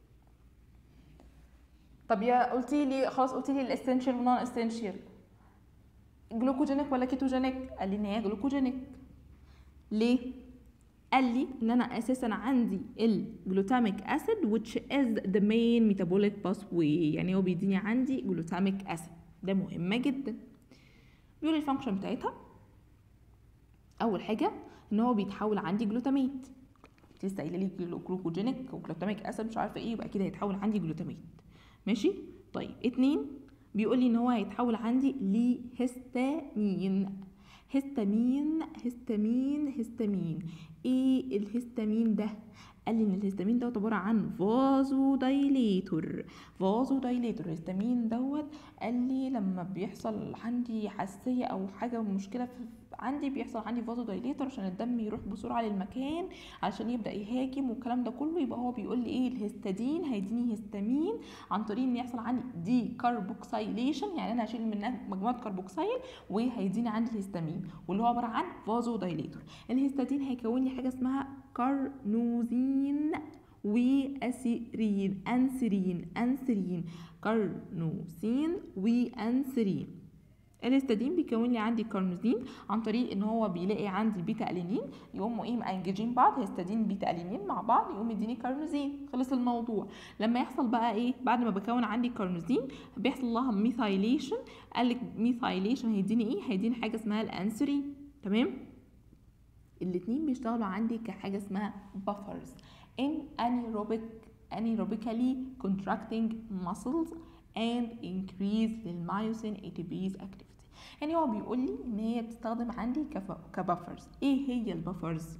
طب يا قلتي لي خلاص قلتي لي الاسينشال ونون اسينشال جلوكوجينيك ولا كيتوجينيك قال لي ان هي جلوكوجينيك ليه قال لي ان انا اساسا عندي الجلوتاميك اسيد which is the main metabolic pathway يعني هو بيديني عندي جلوتاميك اسيد ده مهمه جدا بيقول الفانكشن بتاعتها اول حاجه ان هو بيتحول عندي جلوتاميت لسه قايله لي جلوكوجينيك وجلوتاميك اسيد مش عارفه ايه يبقى كده هيتحول عندي جلوتاميت ماشي طيب اتنين بيقول لي ان هو هيتحول عندي لهستامين هستامين هستامين هستامين ايه الهستامين ده قال لي ان الهستامين دوت عباره عن فازو دايليتور فازو دايليتور الهستامين دوت قال لي لما بيحصل عندي حساسيه او حاجه مشكله في عندي بيحصل عندي فازو دايليتور عشان الدم يروح بسرعه للمكان عشان يبدا يهاجم والكلام ده كله يبقى هو بيقول لي ايه الهستادين هيديني هستامين عن طريق ان يحصل عندي دي كاربوكسيليشن يعني انا هشيل منها مجموعه كاربوكسيل وهيديني عندي الهستامين واللي هو عباره عن فازو دايليتور الهستادين هيكون لي حاجه اسمها كارنوزين واسيرين انسرين انسرين كارنوسين وانسرين الهستادين بيكون لي عندي كارنوزين عن طريق ان هو بيلاقي عندي بيتا الينين يقوموا ايه مانججين بعض هستادين بيتا الينين مع بعض يقوم يديني كارنوزين خلص الموضوع لما يحصل بقى ايه بعد ما بكون عندي كارنوزين بيحصل لها ميثايليشن قال لك ميثايليشن هيديني ايه هيديني حاجه اسمها الانسرين تمام الاتنين بيشتغلوا عندي كحاجه اسمها buffers in anaerobic anaerobically contracting muscles and increase للمايوسين ATPase activity يعني هو بيقول لي ان هي بتستخدم عندي كبافرز ايه هي البافرز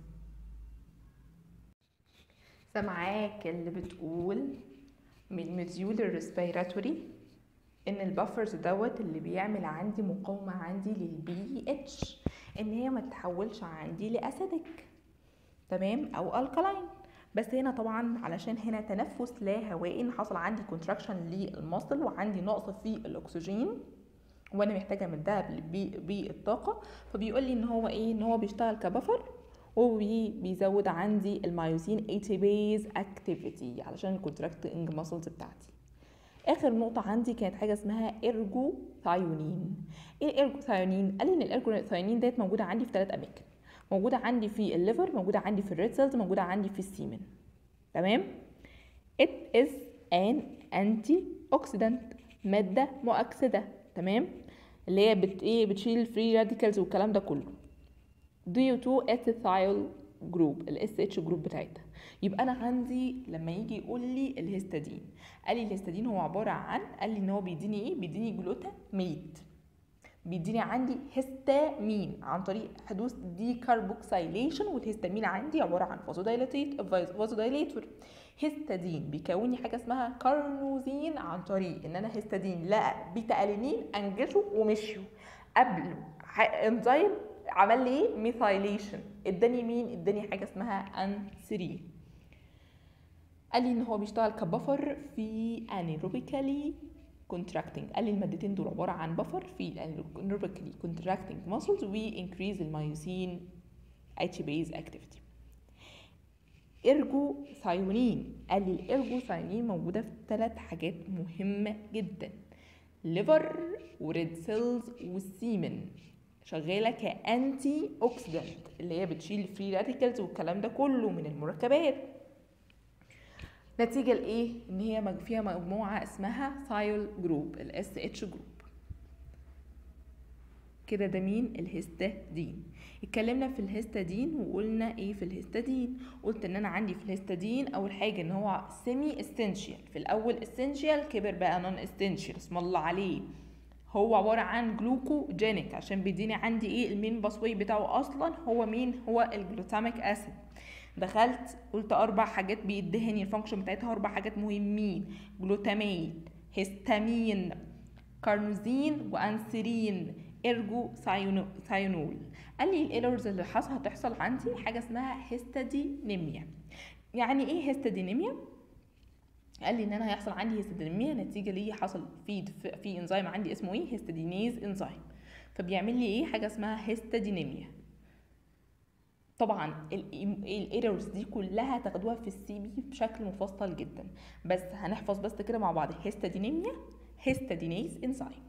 سامعاك اللي بتقول من مديول الريسبيراتوري ان البافرز دوت اللي بيعمل عندي مقاومه عندي للبي اتش ان هي ما تتحولش عندي لاسيدك تمام او الكلاين بس هنا طبعا علشان هنا تنفس لا هوائي ان حصل عندي كونتراكشن للمصل وعندي نقص في الاكسجين وانا محتاجه امدها بالطاقه فبيقول لي ان هو ايه ان هو بيشتغل كبفر وبيزود عندي المايوسين اي تي بيز اكتيفيتي علشان الكونتراكتنج ماسلز بتاعتي اخر نقطه عندي كانت حاجه اسمها ارجو ثايونين ايه الارجو ثايونين قال لي ان الارجو ثايونين ديت موجوده عندي في ثلاث اماكن موجوده عندي في الليفر موجوده عندي في الريد سيلز موجوده عندي في السيمن تمام it is an antioxidant ماده مؤكسده تمام اللي هي بت ايه بتشيل الفري راديكالز والكلام ده كله due to ethyl جروب الاس اتش جروب بتاعتها يبقى انا عندي لما يجي يقول لي الهستادين قال لي الهستادين هو عباره عن قال لي ان هو بيديني ايه بيديني جلوتاميت بيديني عندي هستامين عن طريق حدوث دي كاربوكسيليشن والهستامين عندي عباره عن فازودايليتيت فازودايليتور هستادين بيكون لي حاجه اسمها كارنوزين عن طريق ان انا هستادين لقى بيتا الينين انجزوا ومشيوا قبله انزيم عمل لي ايه ميثايليشن اداني مين اداني حاجه اسمها ان 3 قال لي ان هو بيشتغل كبفر في انيروبيكالي contracting قال لي المادتين دول عباره عن بفر في انيروبيكالي contracting muscles و increase الميوسين اتش بيز activity ارجو ثايونين قال لي الارجو ثايونين موجوده في ثلاث حاجات مهمه جدا ليفر وريد سيلز والسيمن شغاله كانتي اوكسيدنت اللي هي بتشيل فري راديكالز والكلام ده كله من المركبات نتيجه لايه ان هي فيها مجموعه اسمها ثايول جروب الاس اتش جروب كده ده مين الهستادين اتكلمنا في الهستادين وقلنا ايه في الهستادين قلت ان انا عندي في الهستادين اول حاجه ان هو سيمي اسينشال في الاول اسينشال كبر بقى نون اسينشال اسم الله عليه هو عباره عن جلوكوجينيك عشان بيديني عندي ايه المين باسوي بتاعه اصلا هو مين هو الجلوتاميك اسيد دخلت قلت اربع حاجات بيدهني الفانكشن بتاعتها اربع حاجات مهمين جلوتاميت هيستامين كارنوزين وانسرين ارجو ثايونول قال لي الايرورز اللي حصل هتحصل عندي حاجه اسمها هيستادينيميا يعني ايه هيستادينيميا قال لي ان انا هيحصل عندي هيستادينيميا نتيجه ليه حصل في في انزيم عندي اسمه ايه هيستادينيز انزيم فبيعمل لي ايه حاجه اسمها هيستادينيميا طبعا الايرورز دي كلها تاخدوها في السي بي بشكل مفصل جدا بس هنحفظ بس كده مع بعض هيستادينيميا هيستادينيز انزيم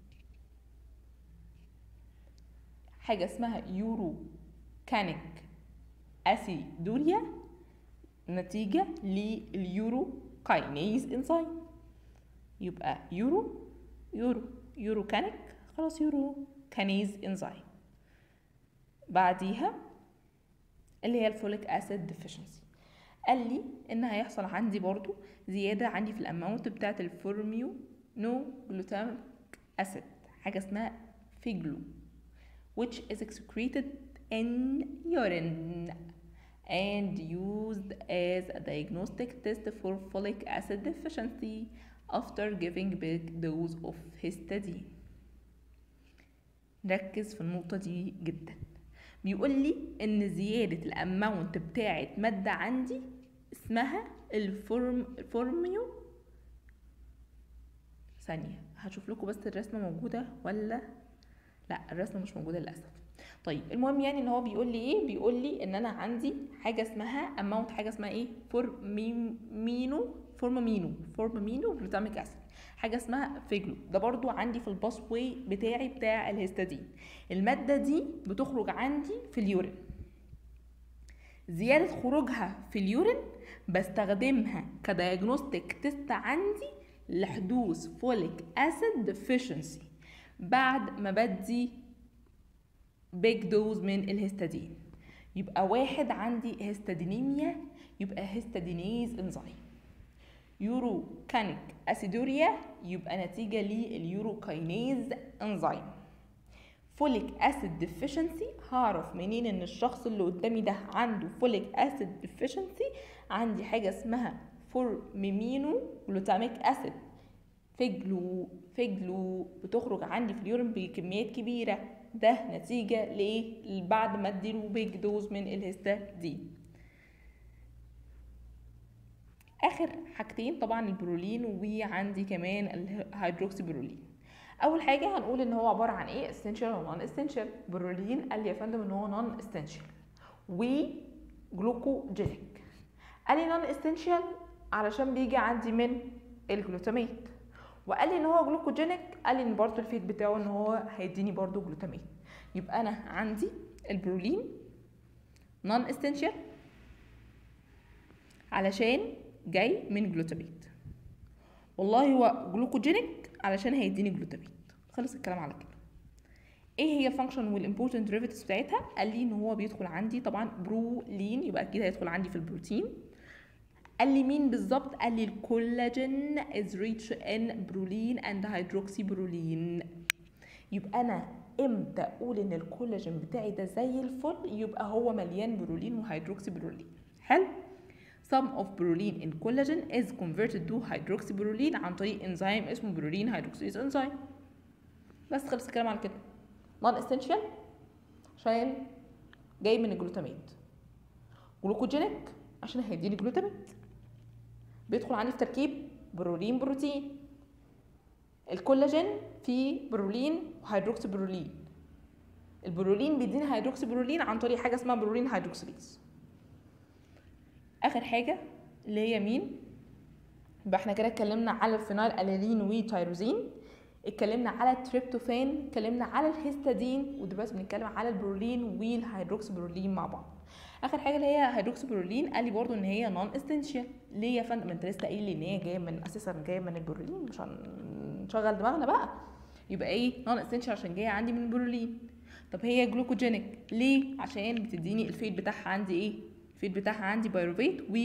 حاجه اسمها يورو كانيك اسيدوريا نتيجه لليورو كاينيز انزيم يبقى يورو يورو يورو كانيك خلاص يورو كانيز انزيم بعديها اللي هي الفوليك اسيد ديفيشنسي قال لي ان هيحصل عندي برضو زياده عندي في الاماونت بتاعه الفورميو نو جلوتاميك اسيد حاجه اسمها فيجلو which is excreted in urine and used as a diagnostic test for folic acid deficiency after giving big dose of histidine نركز في النقطة دي جدا بيقول لي ان زيادة الاماونت بتاعة مادة عندي اسمها الفورم الفورميو ثانية هشوف لكم بس الرسمة موجودة ولا لا الرسمة مش موجودة للأسف طيب المهم يعني ان هو بيقول لي ايه بيقول لي ان انا عندي حاجه اسمها اماونت حاجه اسمها ايه فورمينو فورمامينو فورمامينو جلوتاميك اسيد حاجه اسمها فيجلو ده برضو عندي في الباس واي بتاعي بتاع الهستادين الماده دي بتخرج عندي في اليورين زياده خروجها في اليورين بستخدمها كدايجنوستيك تيست عندي لحدوث فوليك اسيد ديفيشنسي بعد ما بدي بيج دوز من الهستادين يبقى واحد عندي هستادينيميا يبقى هستادينيز انزيم يوروكانيك اسيدوريا يبقى نتيجة لليوروكاينيز انزيم فوليك اسيد ديفيشنسي هعرف منين ان الشخص اللي قدامي ده عنده فوليك اسيد ديفيشنسي عندي حاجة اسمها فورميمينو جلوتاميك اسيد فيجلو فيجلو بتخرج عندي في اليورين بكميات كبيره ده نتيجه لايه بعد ما اديله بيج دوز من الهستادين اخر حاجتين طبعا البرولين وعندي كمان الهيدروكسي برولين اول حاجه هنقول ان هو عباره عن ايه اسينشال ونون اسينشال برولين قال لي يا فندم ان هو نون اسينشال وجلوكوجينيك قال لي نون اسينشال علشان بيجي عندي من الجلوتاميت وقال لي ان هو جلوكوجينيك قال لي ان برضه الفيت بتاعه ان هو هيديني برضه جلوتامين يبقى انا عندي البرولين نون اسينشال علشان جاي من جلوتاميت والله هو جلوكوجينيك علشان هيديني جلوتاميت خلص الكلام على كده ايه هي الفانكشن والامبورتنت ديريفيتيفز بتاعتها قال لي ان هو بيدخل عندي طبعا برولين يبقى اكيد هيدخل عندي في البروتين قال لي مين بالظبط قال لي الكولاجين is rich in برولين and hydroxybrolin يبقى انا امتى اقول ان الكولاجين بتاعي ده زي الفل يبقى هو مليان برولين وهيدروكسيبرولين حلو some of برولين in collagen is converted to hydroxybrolin عن طريق انزيم اسمه برولين هيدروكسيز انزيم بس خلص الكلام على كده non essential عشان جاي من الجلوتاميت جلوكوجينيك عشان هيديني جلوتاميت بيدخل عندي في تركيب برولين بروتين الكولاجين فيه برولين وهيدروكسي برولين البرولين بيديني هيدروكسي برولين عن طريق حاجه اسمها برولين هيدروكسيليز اخر حاجه اللي هي مين يبقى احنا كده اتكلمنا على الفينايل الالين وتيروزين اتكلمنا على التريبتوفان اتكلمنا على الهيستادين ودلوقتي بنتكلم على البرولين والهيدروكسي برولين مع بعض اخر حاجه اللي هي هيدروكسي برولين قال لي برضو ان هي نون اسينشال ليه يا فندم انت لسه قايل لي ان هي جايه من اساسا جايه من البرولين مش هنشغل دماغنا بقى يبقى ايه نون اسينشال عشان جايه عندي من البرولين طب هي جلوكوجينيك ليه عشان بتديني الفيت بتاعها عندي ايه الفيت بتاعها عندي بايروفيت و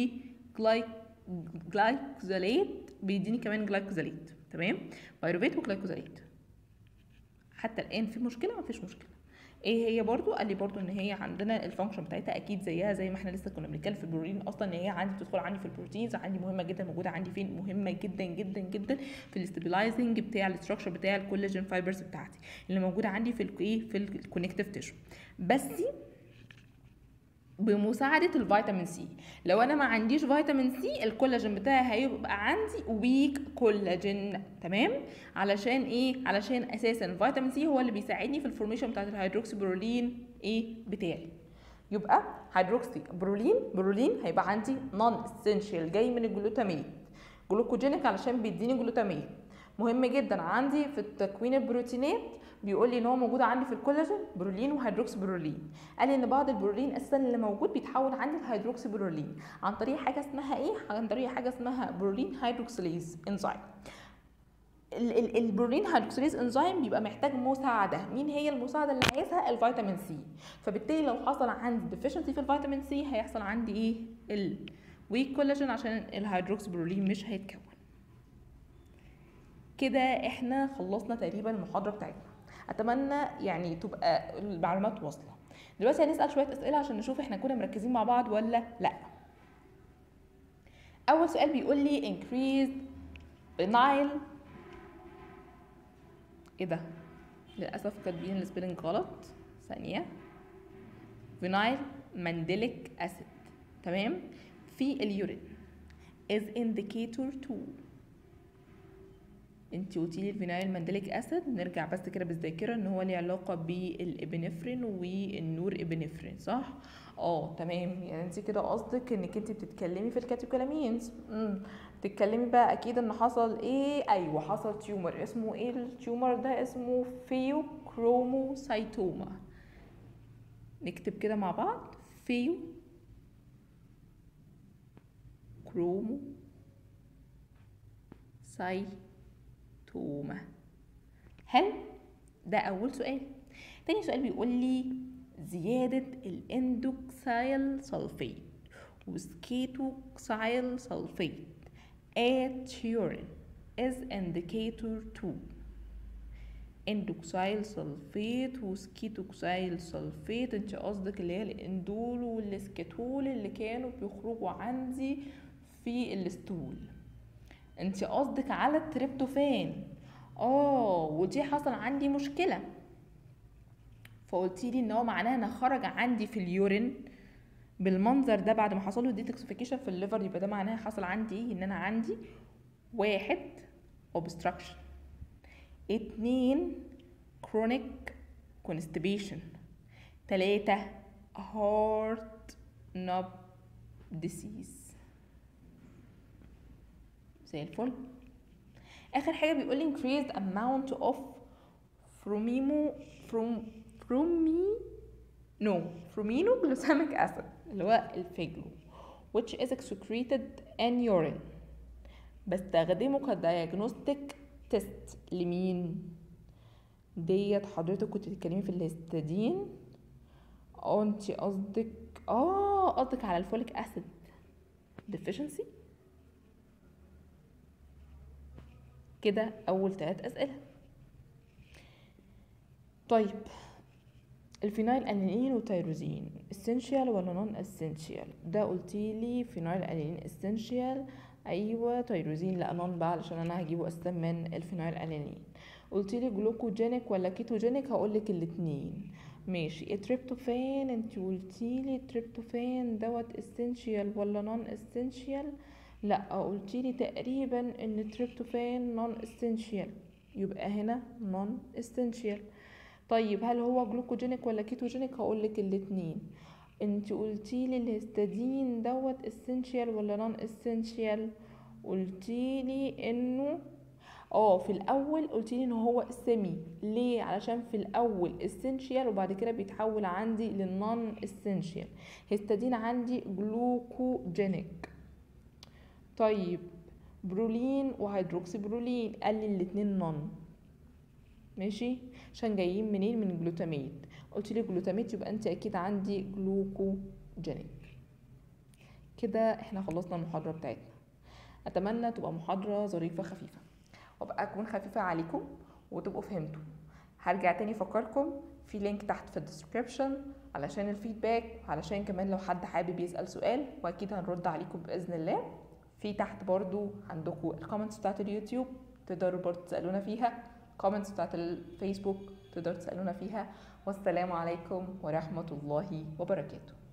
جلايكوزاليت بيديني كمان جلايكوزاليت تمام بايروفيت وجلايكوزاليت حتى الان في مشكله مفيش مشكله ايه هي برضو قال لي برضو ان هي عندنا الفانكشن بتاعتها اكيد زيها زي ما احنا لسه كنا بنتكلم في البروتين اصلا ان هي عندي بتدخل عندي في البروتينز عندي مهمه جدا موجوده عندي فين مهمه جدا جدا جدا في الاستابلايزنج بتاع الاستراكشر بتاع الكولاجين فايبرز بتاعتي اللي موجوده عندي في الايه في الكونكتيف تيشو بس بمساعدة الفيتامين سي لو انا ما عنديش فيتامين سي الكولاجين بتاعي هيبقى عندي ويك كولاجين تمام علشان ايه علشان اساسا الفيتامين سي هو اللي بيساعدني في الفورميشن بتاعت الهيدروكسي برولين ايه بتاعي يبقى هيدروكسي برولين برولين هيبقى عندي نون اسينشال جاي من الجلوتامين جلوكوجينيك علشان بيديني جلوتامين مهم جدا عندي في التكوين البروتينات بيقول لي ان هو موجود عندي في الكولاجين برولين وهيدروكسي برولين قال لي ان بعض البرولين اساسا اللي موجود بيتحول عندي لهيدروكسي برولين عن طريق حاجه اسمها ايه عن طريق حاجه اسمها برولين هيدروكسيليز انزيم البرولين هيدروكسيليز انزيم بيبقى محتاج مساعده مين هي المساعده اللي عايزها الفيتامين سي فبالتالي لو حصل عندي ديفيشنسي في الفيتامين سي هيحصل عندي ايه الويك كولاجين عشان الهيدروكسي برولين مش هيتكون كده احنا خلصنا تقريبا المحاضره بتاعتنا اتمنى يعني تبقى المعلومات واصله دلوقتي هنسال شويه اسئله عشان نشوف احنا كنا مركزين مع بعض ولا لا اول سؤال بيقول لي increase vinyl ايه ده للاسف كاتبين السبيلنج غلط ثانيه فينايل مانديليك اسيد تمام في اليورين is indicator to انت قلتي لي الفينايل مانديليك اسيد نرجع بس كده بالذاكره ان هو ليه علاقه بالابنفرين والنور ابنفرين صح اه تمام يعني انت كده قصدك انك انت بتتكلمي في الكاتيكولامينز امم بتتكلمي بقى اكيد ان حصل ايه ايوه حصل تيومر اسمه ايه التيومر ده اسمه فيو كروموسايتوما نكتب كده مع بعض فيو كرومو ساي تومة هل ده أول سؤال تاني سؤال بيقول لي زيادة الاندوكسايل سلفيت وسكيتوكسايل سلفيت at urine is indicator to اندوكسايل سلفيت وسكيتوكسايل سلفيت انت قصدك اللي هي الاندول والسكيتول اللي كانوا بيخرجوا عندي في الستول انت قصدك على التريبتوفان اه ودي حصل عندي مشكله فقلتي لي ان هو معناها ان خرج عندي في اليورين بالمنظر ده بعد ما حصل له ديتوكسيفيكيشن في الليفر يبقى ده معناها حصل عندي ايه ان انا عندي واحد obstruction اتنين chronic constipation تلاتة heart knob disease زي الفل اخر حاجه بيقول لي increased amount of frumimo from frumi no fruminoglycemic acid اللي هو الفيجلو which is excreted in urine بستخدمه كديagnostic تيست لمين ديت حضرتك كنت بتتكلمي في الهستidine اه انت قصدك اه قصدك على الفوليك اسيد deficiency كده اول ثلاث اسئله طيب الفينايل انيلين والتيروزين اسينشال ولا نون اسينشال ده قلتيلي فينايل انيلين اسينشال ايوه تيروزين لا نون بقى علشان انا هجيبه اساسا من الفينايل انيلين قلتيلي جلوكوجينيك ولا كيتوجينيك هقولك الاتنين ماشي التريبتوفان انت قلتيلي التريبتوفان دوت اسينشال ولا نون اسينشال لا قلتيلي تقريبا ان التريبتوفان نون اسينشال يبقى هنا نون اسينشال طيب هل هو جلوكوجينيك ولا كيتوجينيك هقولك الاتنين انت قلتيلي الهستidine دوت اسينشال ولا نون اسينشال قلتيلي انه اه في الاول قلتيلي ان هو سيمي ليه علشان في الاول اسينشال وبعد كده بيتحول عندي للنون اسينشال هستidine عندي جلوكوجينيك طيب برولين وهيدروكسي برولين قال لي الاتنين نون ماشي عشان جايين منين من جلوتاميت قلت لي جلوتاميت يبقى انت اكيد عندي جلوكوجينيك كده احنا خلصنا المحاضره بتاعتنا اتمنى تبقى محاضره ظريفه خفيفه وابقى اكون خفيفه عليكم وتبقوا فهمتوا هرجع تاني افكركم في لينك تحت في الديسكريبشن علشان الفيدباك علشان كمان لو حد حابب يسال سؤال واكيد هنرد عليكم باذن الله في تحت برضو عندكم الكومنتس بتاعت اليوتيوب تقدروا برضو تسالونا فيها كومنتس بتاعت الفيسبوك تقدروا تسالونا فيها والسلام عليكم ورحمه الله وبركاته